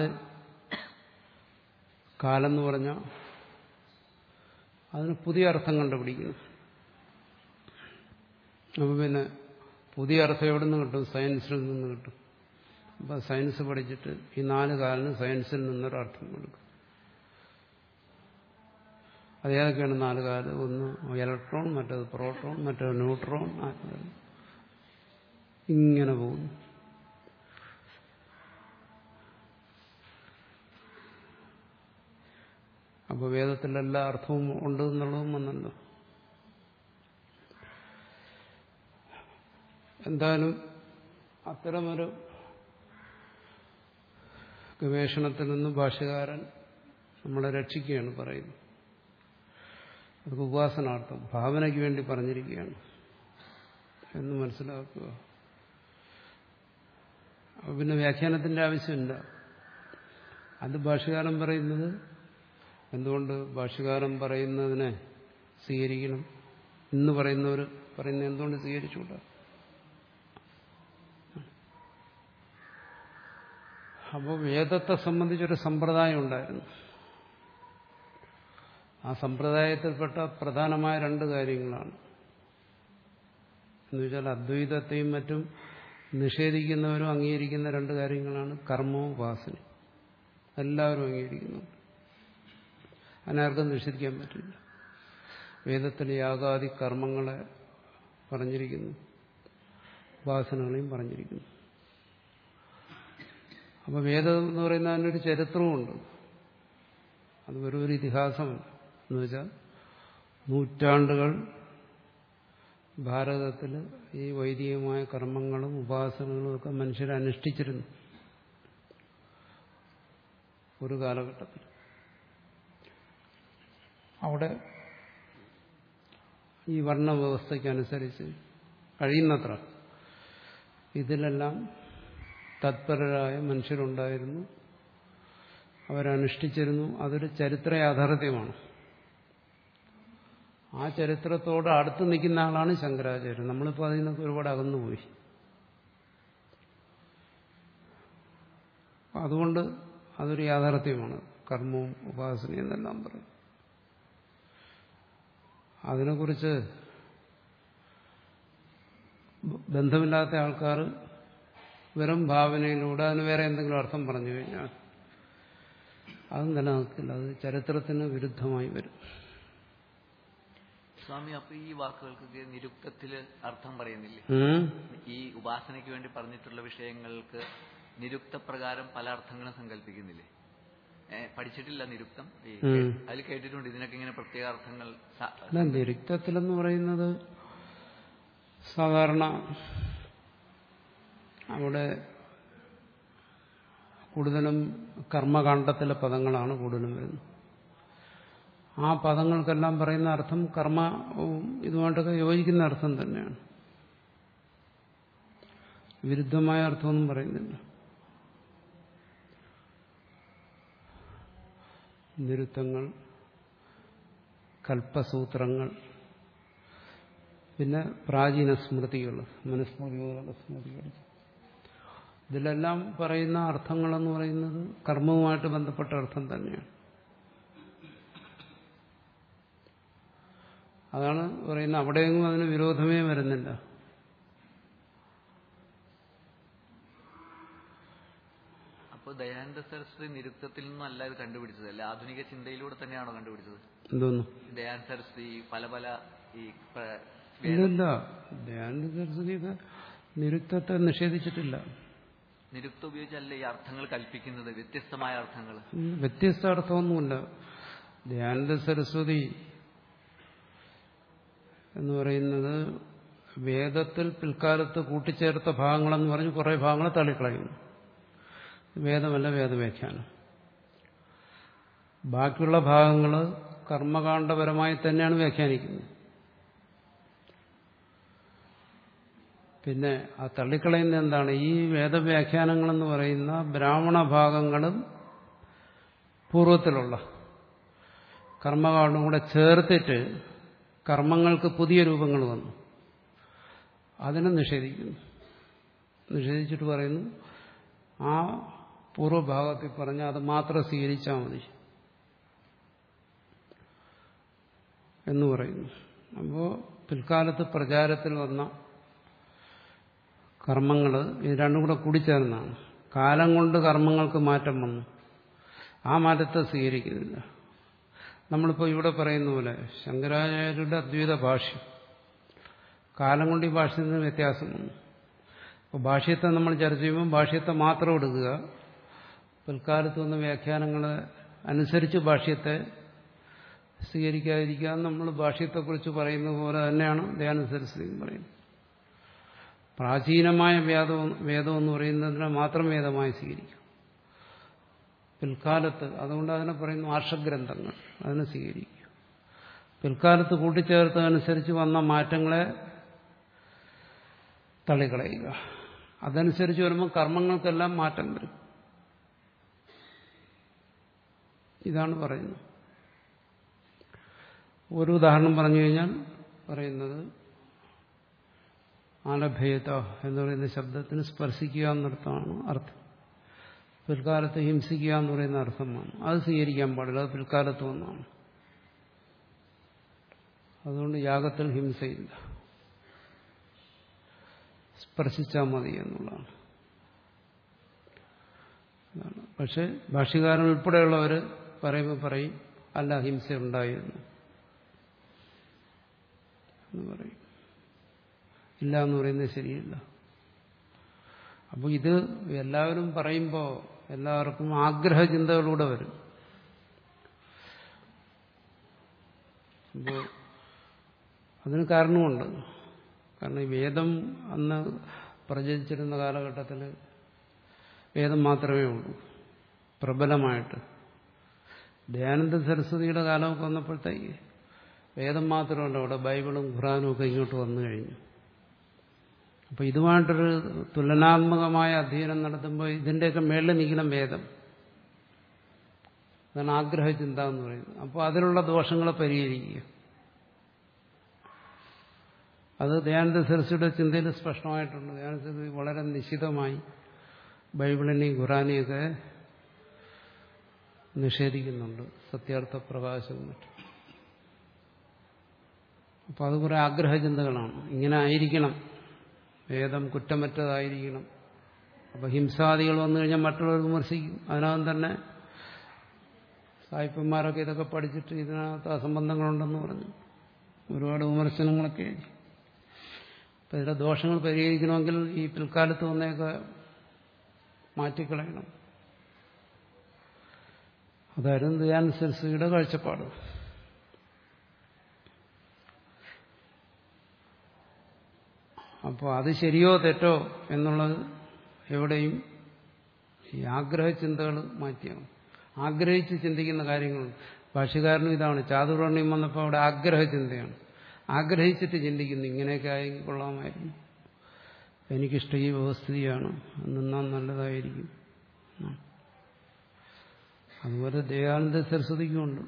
കാലം എന്ന് പറഞ്ഞാൽ അതിന് പുതിയ അർത്ഥം കണ്ടുപിടിക്കുന്നു അപ്പം പിന്നെ പുതിയ അർത്ഥം എവിടെ നിന്ന് കിട്ടും സയൻസിൽ നിന്ന് കിട്ടും അപ്പം സയൻസ് പഠിച്ചിട്ട് ഈ നാല് കാലിന് സയൻസിൽ നിന്നൊരർത്ഥം കൊടുക്കും അതേതൊക്കെയാണ് നാല് കാല് ഒന്ന് ഇലക്ട്രോൺ മറ്റേത് പ്രോട്ടോൺ മറ്റേത് ന്യൂട്രോൺ ഇങ്ങനെ പോകുന്നു അപ്പോൾ വേദത്തിലെല്ലാ അർത്ഥവും ഉണ്ട് എന്നുള്ളതും വന്നല്ലോ എന്തായാലും അത്തരമൊരു ഗവേഷണത്തിൽ നിന്ന് ഭാഷകാരൻ നമ്മളെ രക്ഷിക്കുകയാണ് പറയുന്നത് അതൊക്കെ ഉപാസനാർത്ഥം ഭാവനയ്ക്ക് വേണ്ടി പറഞ്ഞിരിക്കുകയാണ് എന്ന് മനസ്സിലാക്കുക അപ്പൊ പിന്നെ വ്യാഖ്യാനത്തിന്റെ ആവശ്യമില്ല അത് ഭാഷകാരൻ പറയുന്നത് എന്തുകൊണ്ട് ഭാഷകാരൻ പറയുന്നതിനെ സ്വീകരിക്കണം ഇന്ന് പറയുന്നവർ പറയുന്നത് എന്തുകൊണ്ട് സ്വീകരിച്ചുകൂടാ അപ്പോൾ വേദത്തെ സംബന്ധിച്ചൊരു സമ്പ്രദായം ഉണ്ടായിരുന്നു ആ സമ്പ്രദായത്തിൽപ്പെട്ട പ്രധാനമായ രണ്ട് കാര്യങ്ങളാണ് എന്നുവെച്ചാൽ അദ്വൈതത്തെയും മറ്റും നിഷേധിക്കുന്നവരും അംഗീകരിക്കുന്ന രണ്ട് കാര്യങ്ങളാണ് കർമ്മവും ഉപാസനയും എല്ലാവരും അംഗീകരിക്കുന്നുണ്ട് അതിനാർക്കും നിഷേധിക്കാൻ പറ്റില്ല വേദത്തിൽ യാഗാദി കർമ്മങ്ങളെ പറഞ്ഞിരിക്കുന്നു ഉപാസനകളെയും പറഞ്ഞിരിക്കുന്നു അപ്പോൾ വേദം എന്ന് പറയുന്ന അതിനൊരു ചരിത്രമുണ്ട് അത് വെറും ഒരു ഇതിഹാസമല്ല എന്ന് വെച്ചാൽ നൂറ്റാണ്ടുകൾ ഭാരതത്തിൽ ഈ വൈദികമായ കർമ്മങ്ങളും ഉപാസനകളും ഒക്കെ മനുഷ്യരെ അനുഷ്ഠിച്ചിരുന്നു ഒരു കാലഘട്ടത്തിൽ അവിടെ ഈ വർണ്ണവ്യവസ്ഥയ്ക്കനുസരിച്ച് കഴിയുന്നത്ര ഇതിലെല്ലാം തത്പരരായ മനുഷ്യരുണ്ടായിരുന്നു അവരനുഷ്ഠിച്ചിരുന്നു അതൊരു ചരിത്ര യാഥാർത്ഥ്യമാണ് ആ ചരിത്രത്തോട് അടുത്ത് നിൽക്കുന്ന ആളാണ് ശങ്കരാചാര്യൻ നമ്മളിപ്പോൾ അതിൽ നിന്നൊക്കെ ഒരുപാട് അകന്നുപോയി അതുകൊണ്ട് അതൊരു യാഥാർത്ഥ്യമാണ് കർമ്മവും ഉപാസനയും എന്നെല്ലാം പറയും അതിനെക്കുറിച്ച് ബന്ധമില്ലാത്ത ആൾക്കാർ വെറും ഭാവനയിലൂടെ അതിന് വേറെ എന്തെങ്കിലും അർത്ഥം പറഞ്ഞു കഴിഞ്ഞാൽ അത് നിലനിൽക്കില്ല അത് ചരിത്രത്തിന് വിരുദ്ധമായി വരും സ്വാമി അപ്പൊ ഈ വാക്കുകൾക്ക് നിരുക്തത്തില് അർത്ഥം പറയുന്നില്ലേ ഉം? ഈ ഉപാസനയ്ക്ക് വേണ്ടി പറഞ്ഞിട്ടുള്ള വിഷയങ്ങൾക്ക് നിരുക്ത പ്രകാരം പല അർത്ഥങ്ങളും സങ്കല്പിക്കുന്നില്ലേ ഏ, പഠിച്ചിട്ടില്ല നിരുക്തം ഈ ഉം. അതിൽ കേട്ടിട്ടുണ്ട് ഇതിനൊക്കെ ഇങ്ങനെ പ്രത്യേക അർത്ഥങ്ങൾ സ- അല്ല നിരുക്തത്തിലെന്ന് പറയുന്നത് സാധാരണ അവിടെ കൂടുതലും കർമ്മകാണ്ഡത്തിലെ പദങ്ങളാണ് കൂടുതലും വരുന്നത് ആ പദങ്ങൾക്കെല്ലാം പറയുന്ന അർത്ഥം കർമ്മവും ഇതുമായിട്ടൊക്കെ യോജിക്കുന്ന അർത്ഥം തന്നെയാണ് വിരുദ്ധമായ അർത്ഥമൊന്നും പറയുന്നില്ല നിരുത്തങ്ങൾ കൽപ്പസൂത്രങ്ങൾ പിന്നെ പ്രാചീന സ്മൃതികൾ മനുസ്മൃതി പോലുള്ള സ്മൃതികൾ ഇതിലെല്ലാം പറയുന്ന അർത്ഥങ്ങളെന്ന് പറയുന്നത് കർമ്മവുമായിട്ട് ബന്ധപ്പെട്ട അർത്ഥം തന്നെയാണ് അതാണ് പറയുന്നത് അവിടെയെങ്കിലും അതിന് വിരോധമേ വരുന്നില്ല അപ്പൊ ദയാനന്ദ സരസ്വതി നിരുക്തത്തിൽ നിന്നല്ല ഇത് കണ്ടുപിടിച്ചത് അല്ല ആധുനിക ചിന്തയിലൂടെ തന്നെയാണോ കണ്ടുപിടിച്ചത് എന്തോന്നു ദയാനന്ദ സരസ്വതി പല പല ഈ പ്ര- ഇല്ലല്ല ദയാനന്ദ സരസ്വതി ഇത് നിരുത്തത്തെ നിഷേധിച്ചിട്ടില്ല നിരുക്ത ഉപയോഗിച്ചല്ല ഈ അർത്ഥങ്ങൾ കൽപ്പിക്കുന്നത് വ്യത്യസ്തമായ അർത്ഥങ്ങൾ ഉം, വ്യത്യസ്ത അർത്ഥമൊന്നുമില്ല ദയാനന്ദ സരസ്വതി എന്ന് പറയുന്നത് വേദത്തിൽ പിൽക്കാലത്ത് കൂട്ടിച്ചേർത്ത ഭാഗങ്ങളെന്ന് പറഞ്ഞ് കുറേ ഭാഗങ്ങൾ തള്ളിക്കളയുന്നു വേദമല്ല വേദവ്യാഖ്യാനം ബാക്കിയുള്ള ഭാഗങ്ങൾ കർമ്മകാണ്ഡപരമായി തന്നെയാണ് വ്യാഖ്യാനിക്കുന്നത് പിന്നെ ആ തള്ളിക്കളയുന്ന എന്താണ് ഈ വേദവ്യാഖ്യാനങ്ങളെന്ന് പറയുന്ന ബ്രാഹ്മണ ഭാഗങ്ങളും പൂർവ്വത്തിലുള്ള കർമ്മകാണ്ഡം കൂടെ ചേർത്തിട്ട് കർമ്മങ്ങൾക്ക് പുതിയ രൂപങ്ങൾ വന്നു അതിനെ നിഷേധിക്കുന്നു നിഷേധിച്ചിട്ട് പറയുന്നു ആ പൂർവ്വഭാഗത്തിൽ പറഞ്ഞ അത് മാത്രം സ്വീകരിച്ചാൽ മതി എന്ന് പറയുന്നു അപ്പോൾ പിൽക്കാലത്ത് പ്രചാരത്തിൽ വന്ന കർമ്മങ്ങൾ ഇത് രണ്ടും കൂടെ കൂടിച്ചേർന്നാണ് കാലം കൊണ്ട് കർമ്മങ്ങൾക്ക് മാറ്റം വന്നു ആ മാറ്റത്തെ സ്വീകരിക്കുന്നില്ല നമ്മളിപ്പോൾ ഇവിടെ പറയുന്ന പോലെ ശങ്കരാചാര്യരുടെ അദ്വൈത ഭാഷ്യം കാലം കൊണ്ട് ഈ ഭാഷ്യത്തിൽ നിന്ന് വ്യത്യാസം വന്നു അപ്പോൾ ഭാഷ്യത്തെ നമ്മൾ ചർച്ച ചെയ്യുമ്പോൾ ഭാഷ്യത്തെ മാത്രം എടുക്കുക പിൽക്കാലത്ത് വന്ന വ്യാഖ്യാനങ്ങൾ അനുസരിച്ച് ഭാഷ്യത്തെ സ്വീകരിക്കാതിരിക്കുക നമ്മൾ ഭാഷ്യത്തെക്കുറിച്ച് പറയുന്നത് പോലെ തന്നെയാണ് ദയാനന്ദ സരസ്വതി പറയുന്നത് പ്രാചീനമായ വേദം വേദം എന്ന് പറയുന്നതിനെ മാത്രം വേദമായി സ്വീകരിക്കും പിൽക്കാലത്ത് അതുകൊണ്ട് അതിനെ പറയുന്നു ആർഷഗ്രന്ഥങ്ങൾ അതിനെ സ്വീകരിക്കും പിൽക്കാലത്ത് കൂട്ടിച്ചേർത്തതനുസരിച്ച് വന്ന മാറ്റങ്ങളെ തള്ളിക്കളയുക അതനുസരിച്ച് വരുമ്പോൾ കർമ്മങ്ങൾക്കെല്ലാം മാറ്റം വരും ഇതാണ് പറയുന്നത് ഒരു ഉദാഹരണം പറഞ്ഞു കഴിഞ്ഞാൽ പറയുന്നത് ആലഭേത എന്ന് പറയുന്ന ശബ്ദത്തിന് സ്പർശിക്കുക എന്നർത്ഥമാണ് അർത്ഥം പിൽക്കാലത്ത് ഹിംസിക്കുക എന്ന് പറയുന്ന അർത്ഥമാണ് അത് സ്വീകരിക്കാൻ പാടില്ല അത് പിൽക്കാലത്ത് വന്നാണ് അതുകൊണ്ട് യാഗത്തിൽ ഹിംസയില്ല സ്പർശിച്ചാൽ മതി എന്നുള്ളതാണ് അതാണ് പക്ഷെ ഭാഷ്യകാരൻ ഉൾപ്പെടെയുള്ളവർ പറയുമ്പോൾ പറയും അല്ല ഹിംസ ഉണ്ടായിരുന്നു എന്ന് പറയും ഇല്ല എന്ന് പറയുന്നത് ശരിയല്ല അപ്പോൾ ഇത് എല്ലാവരും പറയുമ്പോൾ എല്ലാവർക്കും ആഗ്രഹ ചിന്തകളൂടെ വരും അപ്പോൾ അതിന് കാരണമുണ്ട് കാരണം ഈ വേദം അന്ന് പ്രചരിച്ചിരുന്ന കാലഘട്ടത്തിൽ വേദം മാത്രമേ ഉള്ളൂ പ്രബലമായിട്ട് ദയാനന്ദ സരസ്വതിയുടെ കാലമൊക്കെ വന്നപ്പോഴത്തേക്ക് വേദം മാത്രമല്ല അവിടെ ബൈബിളും ഖുറാനും ഒക്കെ ഇങ്ങോട്ട് വന്നു കഴിഞ്ഞു അപ്പോൾ ഇതുമായിട്ടൊരു തുലനാത്മകമായ അധ്യയനം നടത്തുമ്പോൾ ഇതിൻ്റെയൊക്കെ മേളിൽ നിൽക്കണം വേദം അതാണ് ആഗ്രഹ ചിന്ത എന്ന് പറയുന്നത് അപ്പോൾ അതിലുള്ള ദോഷങ്ങളെ പരിഹരിക്കുക അത് ദയാനന്ദ സരസ്വതിയുടെ ചിന്തയിൽ സ്പഷ്ടമായിട്ടുണ്ട് ദയാനന്ദ സരസ്വതി വളരെ നിശിതമായി ബൈബിളിനെയും ഖുറാനെയൊക്കെ നിഷേധിക്കുന്നുണ്ട് സത്യാർത്ഥ പ്രകാശം മറ്റും അപ്പോൾ അത് കുറേ ആഗ്രഹചിന്തകളാണ് ഇങ്ങനെ ആയിരിക്കണം വേദം കുറ്റമറ്റതായിരിക്കണം അപ്പോൾ ഹിംസാദികൾ വന്നു കഴിഞ്ഞാൽ മറ്റുള്ളവർ വിമർശിക്കും അതിനകം തന്നെ സായിപ്പന്മാരൊക്കെ ഇതൊക്കെ പഠിച്ചിട്ട് ഇതിനകത്ത് അസംബന്ധങ്ങളുണ്ടെന്ന് പറഞ്ഞു ഒരുപാട് വിമർശനങ്ങളൊക്കെ എഴുതി അപ്പം ഇതിലെ ദോഷങ്ങൾ പരിഹരിക്കണമെങ്കിൽ ഈ പിൽക്കാലത്ത് വന്നേക്കെ മാറ്റിക്കളയണം അതായിരുന്നു ദയാനുസരിച്ചുയുടെ കാഴ്ചപ്പാട് അപ്പോൾ അത് ശരിയോ തെറ്റോ എന്നുള്ളത് എവിടെയും ഈ ആഗ്രഹ ചിന്തകൾ മാറ്റിയാണ് ആഗ്രഹിച്ച് ചിന്തിക്കുന്ന കാര്യങ്ങളുണ്ട് ഭാഷകാരനും ഇതാണ് ചാതുർവർണ്ണ്യം വന്നപ്പോൾ അവിടെ ആഗ്രഹ ചിന്തയാണ് ആഗ്രഹിച്ചിട്ട് ചിന്തിക്കുന്നു ഇങ്ങനെയൊക്കെ ആയെങ്കിൽ കൊള്ളാമായിരുന്നു എനിക്കിഷ്ടം ഈ വ്യവസ്ഥിതിയാണ് നിന്നാൽ നല്ലതായിരിക്കും അതുപോലെ ദയാനന്ദ സരസ്വതിക്കുമുണ്ട്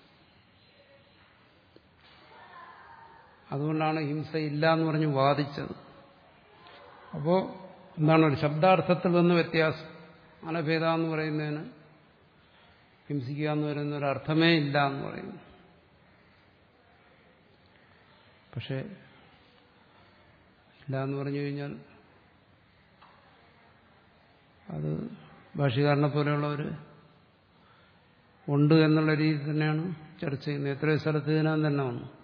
അതുകൊണ്ടാണ് ഹിംസ ഇല്ല എന്ന് പറഞ്ഞ് വാദിച്ചത് അപ്പോൾ എന്താണ് ഒരു ശബ്ദാർത്ഥത്തിൽ വന്ന വ്യത്യാസം അനഭേദ എന്ന് പറയുന്നതിന് ഹിംസിക്കുക എന്ന് പറയുന്ന ഒരു അർത്ഥമേ ഇല്ല എന്ന് പറയുന്നു പക്ഷെ ഇല്ല എന്ന് പറഞ്ഞു കഴിഞ്ഞാൽ അത് ഭാഷകാരനെ പോലെയുള്ളവർ ഉണ്ട് എന്നുള്ള രീതി തന്നെയാണ് ചർച്ച ചെയ്യുന്നത് എത്രയോ സ്ഥലത്ത് ഇതിനകം തന്നെ വന്നു